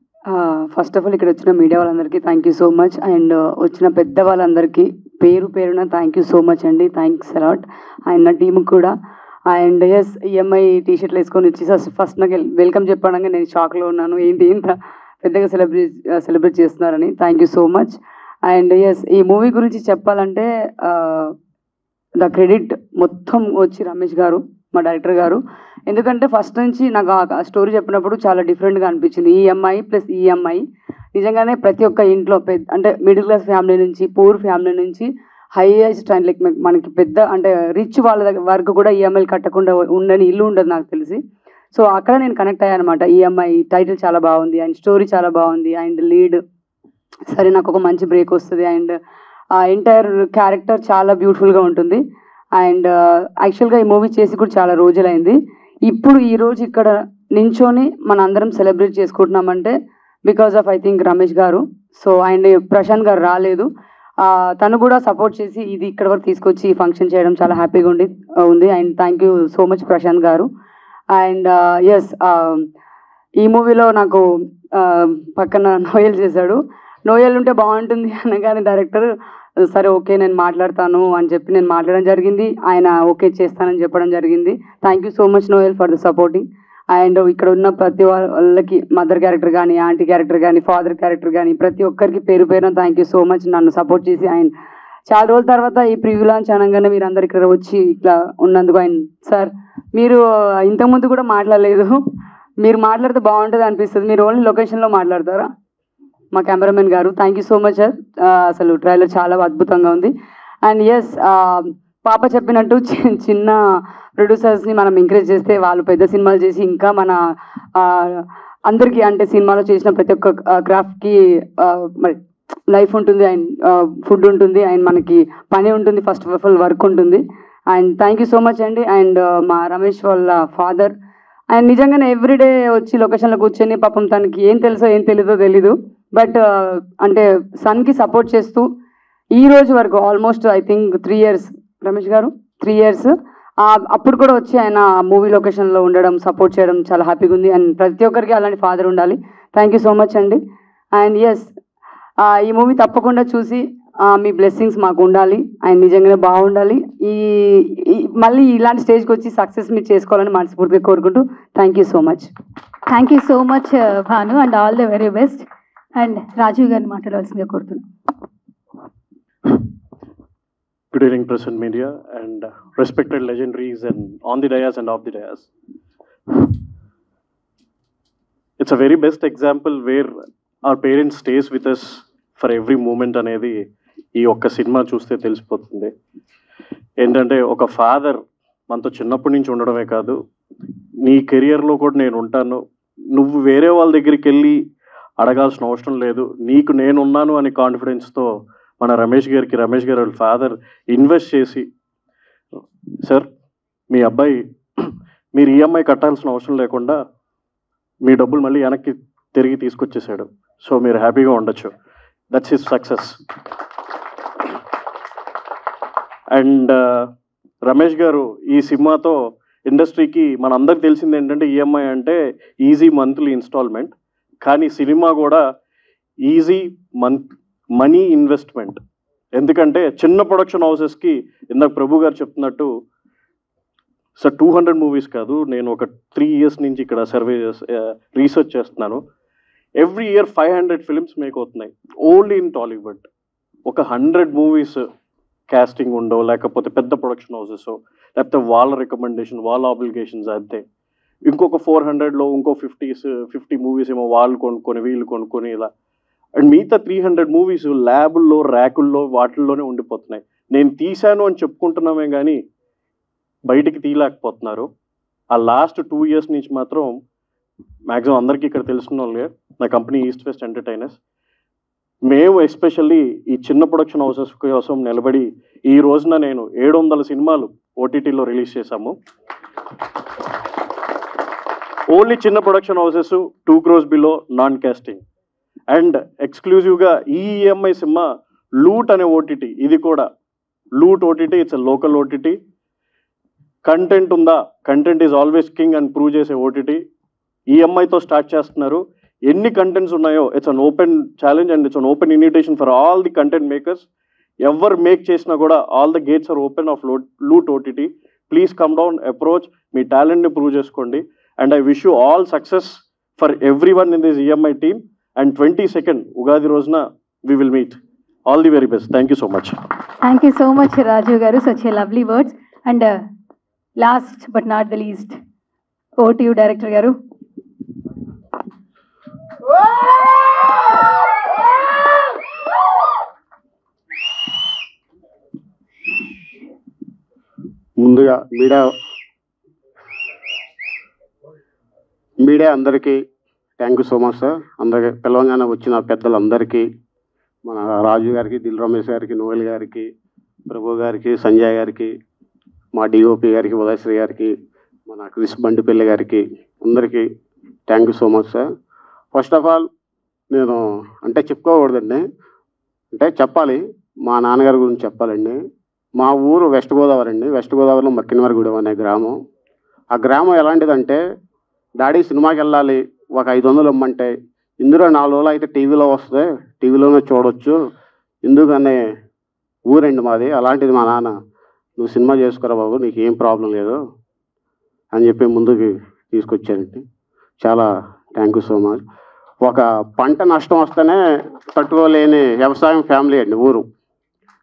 ఫస్ట్ ఆఫ్ ఆల్ ఇక్కడ వచ్చిన మీడియా వాళ్ళందరికీ thank you so much and వచ్చిన పెద్ద వాళ్ళందరికీ పేరు పేరున థ్యాంక్ యూ సో మచ్ అండి థ్యాంక్స్ అలాట్ అండ్ నా టీంకి కూడా అండ్ ఎస్ ఈఎంఐ టీ షర్ట్లు వేసుకొని వచ్చి ఫస్ట్ నాకు వెల్కమ్ చెప్పడానికి నేను షాక్లో ఉన్నాను ఏంటి ఇంత పెద్దగా సెలబ్రేట్ సెలబ్రేట్ చేస్తున్నారని thank you so much and yes ఈ మూవీ గురించి చెప్పాలంటే ద క్రెడిట్ మొత్తం వచ్చి రమేష్ గారు మా డైరెక్టర్ గారు ఎందుకంటే ఫస్ట్ నుంచి నాకు ఆ స్టోరీ చెప్పినప్పుడు చాలా డిఫరెంట్గా అనిపించింది ఈఎంఐ ప్లస్ ఈఎంఐ నిజంగానే ప్రతి ఒక్క ఇంట్లో పెద్ద అంటే మిడిల్ క్లాస్ ఫ్యామిలీ నుంచి పూర్ ఫ్యామిలీ నుంచి హైయెస్ట్ అండ్ లైక్ మనకి పెద్ద అంటే రిచ్ వాళ్ళ దగ్గర వరకు కూడా ఈఎంఐలు కట్టకుండా ఉండని ఇల్లు ఉండదు నాకు తెలిసి సో అక్కడ నేను కనెక్ట్ అయ్యాను అనమాట ఈఎంఐ టైటిల్ చాలా బాగుంది అండ్ స్టోరీ చాలా బాగుంది అండ్ లీడ్ సరే నాకు ఒక మంచి బ్రేక్ వస్తుంది అండ్ ఆ ఎంటైర్ క్యారెక్టర్ చాలా బ్యూటిఫుల్గా ఉంటుంది అండ్ యాక్చువల్గా ఈ మూవీ చేసి కూడా చాలా రోజులైంది ఇప్పుడు ఈ రోజు ఇక్కడ నించొని మన అందరం సెలబ్రేట్ చేసుకుంటున్నామంటే because of I think Ramesh గారు సో అండ్ ప్రశాంత్ గారు రాలేదు ఆ, తను కూడా సపోర్ట్ చేసి ఇది ఇక్కడ వరకు తీసుకొచ్చి ఈ ఫంక్షన్ చేయడం చాలా హ్యాపీగా ఉండి ఉంది and thank you so much Prashant గారు అండ్ ఎస్ ఈ మూవీలో నాకు ఆ, పక్కన నోయల్ చేశాడు నోయల్ ఉంటే బాగుంటుంది అనగానే డైరెక్టర్ సరే ఓకే నేను మాట్లాడతాను అని చెప్పి నేను మాట్లాడడం జరిగింది ఆయన ఓకే చేస్తానని చెప్పడం జరిగింది thank you so much Noel for the supporting and ఇక్కడ ఉన్న ప్రతి వాళ్ళకి మదర్ క్యారెక్టర్ కానీ ఆంటీ క్యారెక్టర్ కానీ ఫాదర్ క్యారెక్టర్ కానీ ప్రతి ఒక్కరికి పేరు పేరున థ్యాంక్ యూ సో మచ్ నన్ను సపోర్ట్ చేసి అండ్ చాలా రోజుల తర్వాత ఈ ప్రివ్యూ లాంచ్ అనగానే మీరు అందరు ఇక్కడ వచ్చి ఇట్లా ఉన్నందుకు ఆయన సార్ మీరు ఇంతకుముందు కూడా మాట్లాడలేదు మీరు మాట్లాడితే బాగుంటుంది అనిపిస్తుంది మీరు ఓన్లీ లొకేషన్లో మాట్లాడతారా మా కెమెరామెన్ గారు thank you so much sir అసలు ట్రైలర్ చాలా అద్భుతంగా ఉంది అండ్ ఎస్ పాప చెప్పినట్టు చి- చిన్న ప్రొడ్యూసర్స్ని మనం ఎంకరేజ్ చేస్తే వాళ్ళు పెద్ద సినిమాలు చేసి ఇంకా మన ఆ, అందరికీ అంటే సినిమాలో చేసిన ప్రతి ఒక్క క్రాఫ్ట్కి మరి లైఫ్ ఉంటుంది అండ్ ఫుడ్ ఉంటుంది అండ్ మనకి పని ఉంటుంది ఫస్ట్ ఆఫ్ ఆల్ వర్క్ ఉంటుంది and thank you so much అండి అండ్ మా రమేష్ వాళ్ళ ఫాదర్ అండ్ నిజంగానే ఎవ్రీడే వచ్చి లొకేషన్లో కూర్చొని పాపం తనకి ఏం తెలుసో ఏం తెలీదో తెలీదు బట్ అంటే సన్కి సపోర్ట్ చేస్తూ ఈ రోజు వరకు almost I think three years Ramesh గారు త్రీ ఇయర్స్ అప్పుడు కూడా వచ్చి ఆయన మూవీ లొకేషన్లో ఉండడం సపోర్ట్ చేయడం చాలా హ్యాపీగా ఉంది అండ్ ప్రతి ఒక్కరికి అలాంటి ఫాదర్ ఉండాలి థ్యాంక్ యూ సో మచ్ అండి అండ్ ఎస్ ఈ మూవీ తప్పకుండా చూసి ఆ, మీ బ్లెస్సింగ్స్ మాకు ఉండాలి ఆయన నిజంగానే బాగుండాలి ఈ ఈ- మళ్ళీ ఇలాంటి స్టేజ్కి వచ్చి సక్సెస్ మీరు చేసుకోవాలని మనస్ఫూర్తిగా కోరుకుంటూ thank you so much thank you so much Bhanu and all the very best and Rajiv గారిని మాట్లాడవలసిందిగా కోరుతున్నాను Good evening, press and media, and uh, respected legendaries and on the dais and off the dais. It's a very best example where our parents stays with us for every moment అనేది ఈ ఒక్క cinema చూస్తే తెలిసిపోతుంది ఏంటంటే ఒక father మనతో చిన్నప్పటి నుంచి ఉండడమే కాదు నీ కెరియర్లో కూడా నేను ఉంటాను నువ్వు వేరే వాళ్ళ దగ్గరికి వెళ్ళి అడగాల్సిన అవసరం లేదు నీకు నేనున్నాను అనే కాన్ఫిడెన్స్తో మన రమేష్ గారికి రమేష్ గారి వాళ్ళ ఫాదర్ ఇన్వెస్ట్ చేసి సార్ మీ అబ్బాయి మీరు ఈఎంఐ కట్టాల్సిన అవసరం లేకుండా మీ డబ్బులు మళ్ళీ వెనక్కి తిరిగి తీసుకొచ్చేసాడు సో మీరు హ్యాపీగా ఉండొచ్చు that's his success and Ramesh గారు ఈ సినిమాతో ఇండస్ట్రీకి మన అందరికి తెలిసింది ఏంటంటే ఈఎంఐ అంటే ఈజీ మంత్లీ ఇన్స్టాల్మెంట్ కానీ సినిమా కూడా ఈజీ మంత్ మనీ ఇన్వెస్ట్మెంట్ ఎందుకంటే చిన్న ప్రొడక్షన్ హౌసెస్కి ఇందాక ప్రభు గారు చెప్తున్నట్టు సార్ టూ హండ్రెడ్ మూవీస్ కాదు నేను ఒక త్రీ ఇయర్స్ నుంచి ఇక్కడ సర్వే రీసెర్చ్ చేస్తున్నాను every year five hundred films make అవుతున్నాయి ఓన్లీ ఇన్ టాలీవుడ్ ఒక హండ్రెడ్ మూవీస్ కాస్టింగ్ ఉండో లేకపోతే పెద్ద ప్రొడక్షన్ హౌసెస్ లేకపోతే వాళ్ళ రికమెండేషన్ వాళ్ళ ఆబ్లిగేషన్స్ అంతే ఇంకొక ఫోర్ హండ్రెడ్లో ఇంకో ఫిఫ్టీస్ ఫిఫ్టీ మూవీస్ ఏమో వాళ్ళు కొనుక్కొని వీళ్ళు కొనుక్కొని ఇలా అండ్ మిగతా త్రీ హండ్రెడ్ మూవీస్ ల్యాబుల్లో ర్యాకుల్లో వాటిల్లోనే ఉండిపోతున్నాయి నేను తీశాను అని చెప్పుకుంటున్నామే కానీ బయటికి తీయలేకపోతున్నారు ఆ లాస్ట్ టూ ఇయర్స్ నుంచి మాత్రం మ్యాక్సిమం అందరికీ ఇక్కడ తెలిసిన వాళ్ళే నా కంపెనీ ఈస్ట్ వెస్ట్ ఎంటర్టైనర్స్ మేము ఎస్పెషల్లీ ఈ చిన్న ప్రొడక్షన్ హౌసెస్ కోసం నిలబడి ఈ రోజున నేను ఏడు వందల సినిమాలు ఓటీటీలో రిలీజ్ చేశాము ఓన్లీ చిన్న production houses two crores below non casting and ఎక్స్క్లూజివ్గా ఈ ఈఎంఐ సినిమా లూట్ అనే ఓటీటీ ఇది కూడా Loot OTT it's local OTT content ఉందా కంటెంట్ ఈజ్ ఆల్వేస్ కింగ్ అని ప్రూవ్ చేసే ఓటీటీ ఈఎంఐతో స్టార్ట్ చేస్తున్నారు ఎన్ని కంటెంట్స్ ఉన్నాయో it's an open challenge and it's an open invitation for all the content makers ఎవరు మేక్ చేసినా కూడా all the gates are open of Loot OTT please come down approach మీ టాలెంట్ని ప్రూవ్ చేసుకోండి and I wish you all success for every one in this EMI team and twenty second Ugadi రోజున we will meet all the very best thank you so much thank you so much Rajiv గారు such a lovely words and last but not the least OTU director గారు ముందుగా media media అందరికీ thank you so much sir అందరికి తెలంగాణ వచ్చిన పెద్దలందరికీ మన రాజు గారికి దిల్ రమేష్ గారికి నోయల్ గారికి ప్రభు గారికి సంజయ్ గారికి మా డిఓపి గారికి ఉదయశ్రీ గారికి మన క్రిస్ బండిపల్లి గారికి అందరికీ thank you so much sir first of all నేను అంటే చెప్పుకోకూడదండి అంటే చెప్పాలి మా నాన్నగారి గురించి చెప్పాలండి మా ఊరు వెస్ట్ గోదావరి అండి వెస్ట్ గోదావరిలో మక్కినవారిగూడెం అనే గ్రామం ఆ గ్రామం ఎలాంటిదంటే డాడీ సినిమాకి వెళ్ళాలి ఒక ఐదు వందలు ఇమ్మంటే ఇందులో నాలుగు రోజులు అయితే టీవీలో వస్తుంది టీవీలోనే చూడొచ్చు ఎందుకనే ఊరండి మాది అలాంటిది మా నాన్న నువ్వు సినిమా చేసుకురా బాబు నీకు ఏం ప్రాబ్లం లేదు అని చెప్పి ముందుకు తీసుకొచ్చారండి చాలా థ్యాంక్ యూ సో మచ్ ఒక పంట నష్టం వస్తేనే తట్టుకోలేని వ్యవసాయం ఫ్యామిలీ అండి ఊరు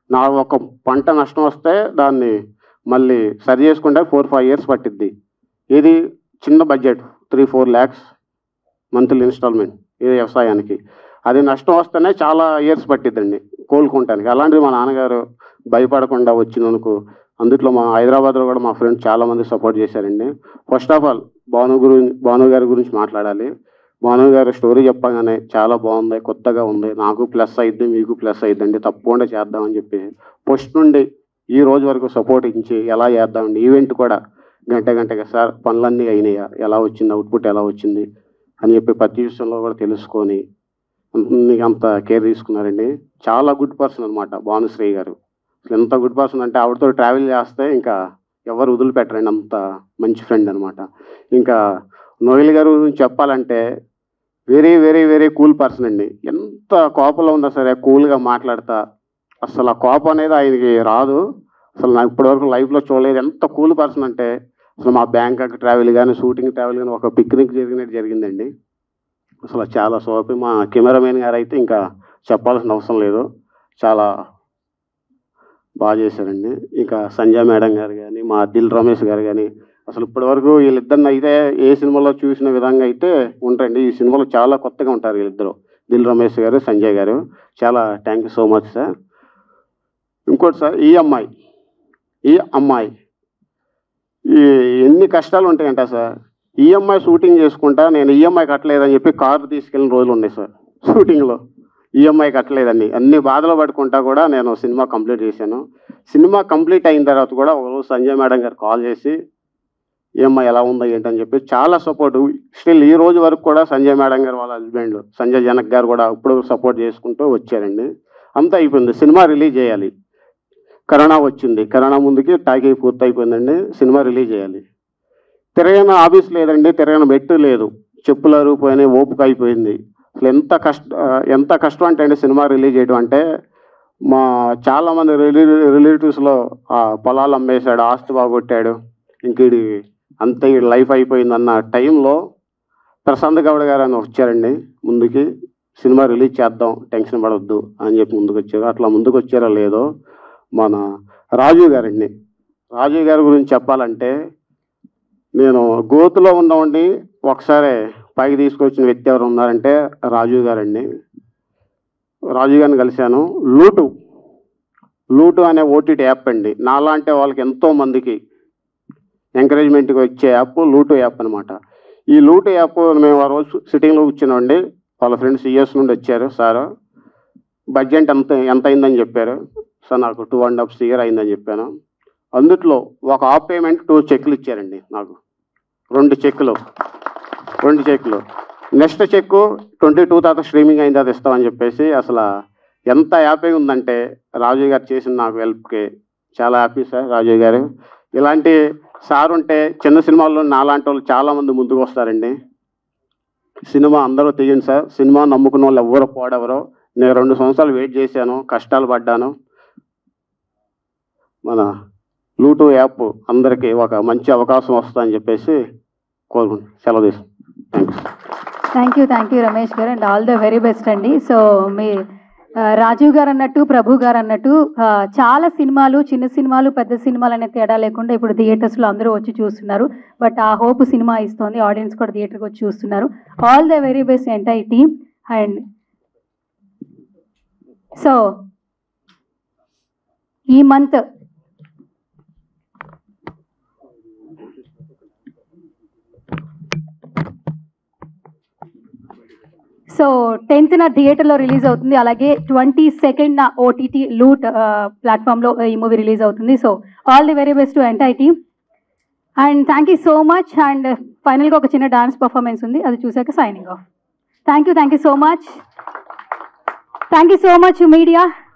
నా ఒక పంట నష్టం వస్తే దాన్ని మళ్ళీ సరి చేసుకుంటే ఫోర్ ఫైవ్ ఇయర్స్ పట్టిద్ది ఇది చిన్న budget three four lakhs monthly installment ఇది వ్యవసాయానికి అది నష్టం వస్తేనే చాలా ఇయర్స్ పట్టిద్దండి కోలుకుంటానికి అలాంటిది మా నాన్నగారు భయపడకుండా వచ్చినందుకు అందుట్లో మా హైదరాబాద్లో కూడా మా ఫ్రెండ్స్ చాలా మంది సపోర్ట్ చేశారండి ఫస్ట్ ఆఫ్ ఆల్ భాను గురించి భాను గారి గురించి మాట్లాడాలి భాను గారి స్టోరీ చెప్పగానే చాలా బాగుంది కొత్తగా ఉంది నాకు ప్లస్ అయింది మీకు ప్లస్ అయిందండి తప్పకుండా చేద్దామని చెప్పి ఫస్ట్ నుండి ఈ రోజు వరకు సపోర్ట్ ఇచ్చి ఎలా చేద్దామండి ఈవెంట్ కూడా గంట గంటగా సార్ పనులన్నీ అయినాయా ఎలా వచ్చింది అవుట్పుట్ ఎలా వచ్చింది అని చెప్పి ప్రతి విషయంలో కూడా తెలుసుకొని మీకు అంత కేర్ తీసుకున్నారండి చాలా గుడ్ పర్సన్ అనమాట భానుశ్రీ గారు అసలు ఎంత గుడ్ పర్సన్ అంటే ఆవిడతో ట్రావెల్ చేస్తే ఇంకా ఎవరు వదిలిపెట్టరండి అంత మంచి ఫ్రెండ్ అనమాట ఇంకా నోయల్ గారు గురించి చెప్పాలంటే very very very cool person అండి ఎంత కోపంలో ఉన్నా సరే కూల్గా మాట్లాడతా అసలు ఆ కోపం అనేది ఆయనకి రాదు అసలు నా ఇప్పటివరకు లైఫ్లో చూడలేదు ఎంత కూల్ పర్సన్ అంటే అసలు మా బ్యాంకాక్ ట్రావెల్ కానీ షూటింగ్ ట్రావెల్ కానీ ఒక పిక్నిక్ జరిగినట్టు జరిగిందండి అసలు చాలా సోపి మా కెమెరామెన్ గారు అయితే ఇంకా చెప్పాల్సిన అవసరం లేదు చాలా బాగా చేశారండి ఇంకా సంజయ్ మేడం గారు కానీ మా దిల్ రమేష్ గారు కానీ అసలు ఇప్పటివరకు వీళ్ళిద్దరిని అయితే ఏ సినిమాలో చూసిన విధంగా అయితే ఉంటారండి ఈ సినిమాలో చాలా కొత్తగా ఉంటారు వీళ్ళిద్దరు దిల్ రమేష్ గారు సంజయ్ గారు చాలా thank you so much sir ఇంకోటి సార్ ఈ అమ్మాయి ఈ అమ్మాయి ఈ ఎన్ని కష్టాలు ఉంటాయంట సార్ ఈఎంఐ షూటింగ్ చేసుకుంటా నేను ఈఎంఐ కట్టలేదని చెప్పి కారు తీసుకెళ్ళిన రోజులు ఉన్నాయి సార్ షూటింగ్లో ఈఎంఐ కట్టలేదండి అన్ని బాధలు పడుకుంటా కూడా నేను సినిమా కంప్లీట్ చేశాను సినిమా కంప్లీట్ అయిన తర్వాత కూడా ఒకరోజు సంజయ్ మేడం గారు కాల్ చేసి ఈఎంఐ ఎలా ఉందో ఏంటని చెప్పి చాలా సపోర్ట్ స్టిల్ ఈ రోజు వరకు కూడా సంజయ్ మేడం గారు వాళ్ళ హస్బెండ్ సంజయ్ జనక్ గారు కూడా ఇప్పుడు సపోర్ట్ చేసుకుంటూ వచ్చారండి అంతా అయిపోయింది సినిమా రిలీజ్ చేయాలి కరోనా వచ్చింది కరోనా ముందుకి టాకీ పూర్తి అయిపోయిందండి సినిమా రిలీజ్ చేయాలి తిరగని ఆఫీస్ లేదండి తిరగని మెట్టు లేదు చెప్పులు అరిగిపోయినాయి ఓపిక అయిపోయింది అసలు ఎంత కష్ట ఎంత కష్టం అంటే అండి సినిమా రిలీజ్ చేయడం అంటే మా చాలామంది రిలే రిలేటివ్స్లో ఆ పొలాలు అమ్మేశాడు ఆస్తి బాగొట్టాడు ఇంక ఈడి అంత ఈ లైఫ్ అయిపోయిందన్న టైంలో ప్రశాంత్ గౌడ్ గారు అని వచ్చారండి ముందుకి సినిమా రిలీజ్ చేద్దాం టెన్షన్ పడొద్దు అని చెప్పి ముందుకు వచ్చారు అట్లా ముందుకు వచ్చారో లేదో మన రాజు గారండి రాజు గారి గురించి చెప్పాలంటే నేను గోతులో ఉన్నవండి ఒకసారి పైకి తీసుకొచ్చిన వ్యక్తి ఎవరు ఉన్నారంటే రాజు గారండి రాజు గారిని కలిశాను లూటు లూటు అనే ఓటీటీ యాప్ అండి నాలాంటి వాళ్ళకి ఎంతో మందికి ఎంకరేజ్మెంట్కి వచ్చే యాప్ లూటు యాప్ అనమాట ఈ లూటు యాప్ మేము ఆ రోజు సిట్టింగ్లో కూర్చున్నామండి వాళ్ళ ఫ్రెండ్స్ సిఎస్ నుండి వచ్చారు సార్ బడ్జెట్ ఎంత ఎంత అయిందని చెప్పారు సార్ నాకు టూ అండ్ హాఫ్ ఇయర్ అయిందని చెప్పాను అందుట్లో ఒక హాఫ్ పేమెంట్ టూ చెక్లు ఇచ్చారండి నాకు రెండు చెక్కులు రెండు చెక్లు నెక్స్ట్ చెక్ ట్వంటీ టూ తర్వాత స్ట్రీమింగ్ అయిన తర్వాత ఇస్తామని చెప్పేసి అసలు ఎంత హ్యాపీగా ఉందంటే రాజు గారు చేసిన నాకు హెల్ప్కి చాలా హ్యాపీ సార్ రాజు గారు ఇలాంటి సార్ ఉంటే చిన్న సినిమాల్లో నాలాంటి వాళ్ళు చాలామంది ముందుకు వస్తారండి సినిమా అందరూ తీయండి సార్ సినిమా నమ్ముకున్న వాళ్ళు ఎవరు పోడెవరో నేను రెండు సంవత్సరాలు వెయిట్ చేశాను కష్టాలు పడ్డాను మన లూటు యాప్ అందరికీ ఒక మంచి అవకాశం వస్తుందని చెప్పేసి కోరుకుంటున్నాను సెలవు తీసుకుంటాను thanks thank you thank you Ramesh గారు and all the very best అండి సో మీ ఆ, రాజీవ్ గారు అన్నట్టు ప్రభు గారు అన్నట్టు ఆ, చాలా సినిమాలు చిన్న సినిమాలు పెద్ద సినిమాలు అనే తేడా లేకుండా ఇప్పుడు థియేటర్స్లో అందరూ వచ్చి చూస్తున్నారు బట్ ఆ హోప్ సినిమా ఇస్తోంది ఆడియన్స్ కూడా థియేటర్కి వచ్చి చూస్తున్నారు all the very best entire team and so ఈ మంత్ సో టెన్త్న థియేటర్లో రిలీజ్ అవుతుంది అలాగే ట్వంటీ సెకండ్న ఓటీటీ లూట్ ప్లాట్ఫామ్లో ఈ మూవీ రిలీజ్ అవుతుంది so all the very best to entire team and thank you so much and ఫైనల్గా ఒక చిన్న డాన్స్ పర్ఫార్మెన్స్ ఉంది అది చూసాక signing off thank you thank you so much thank you so much media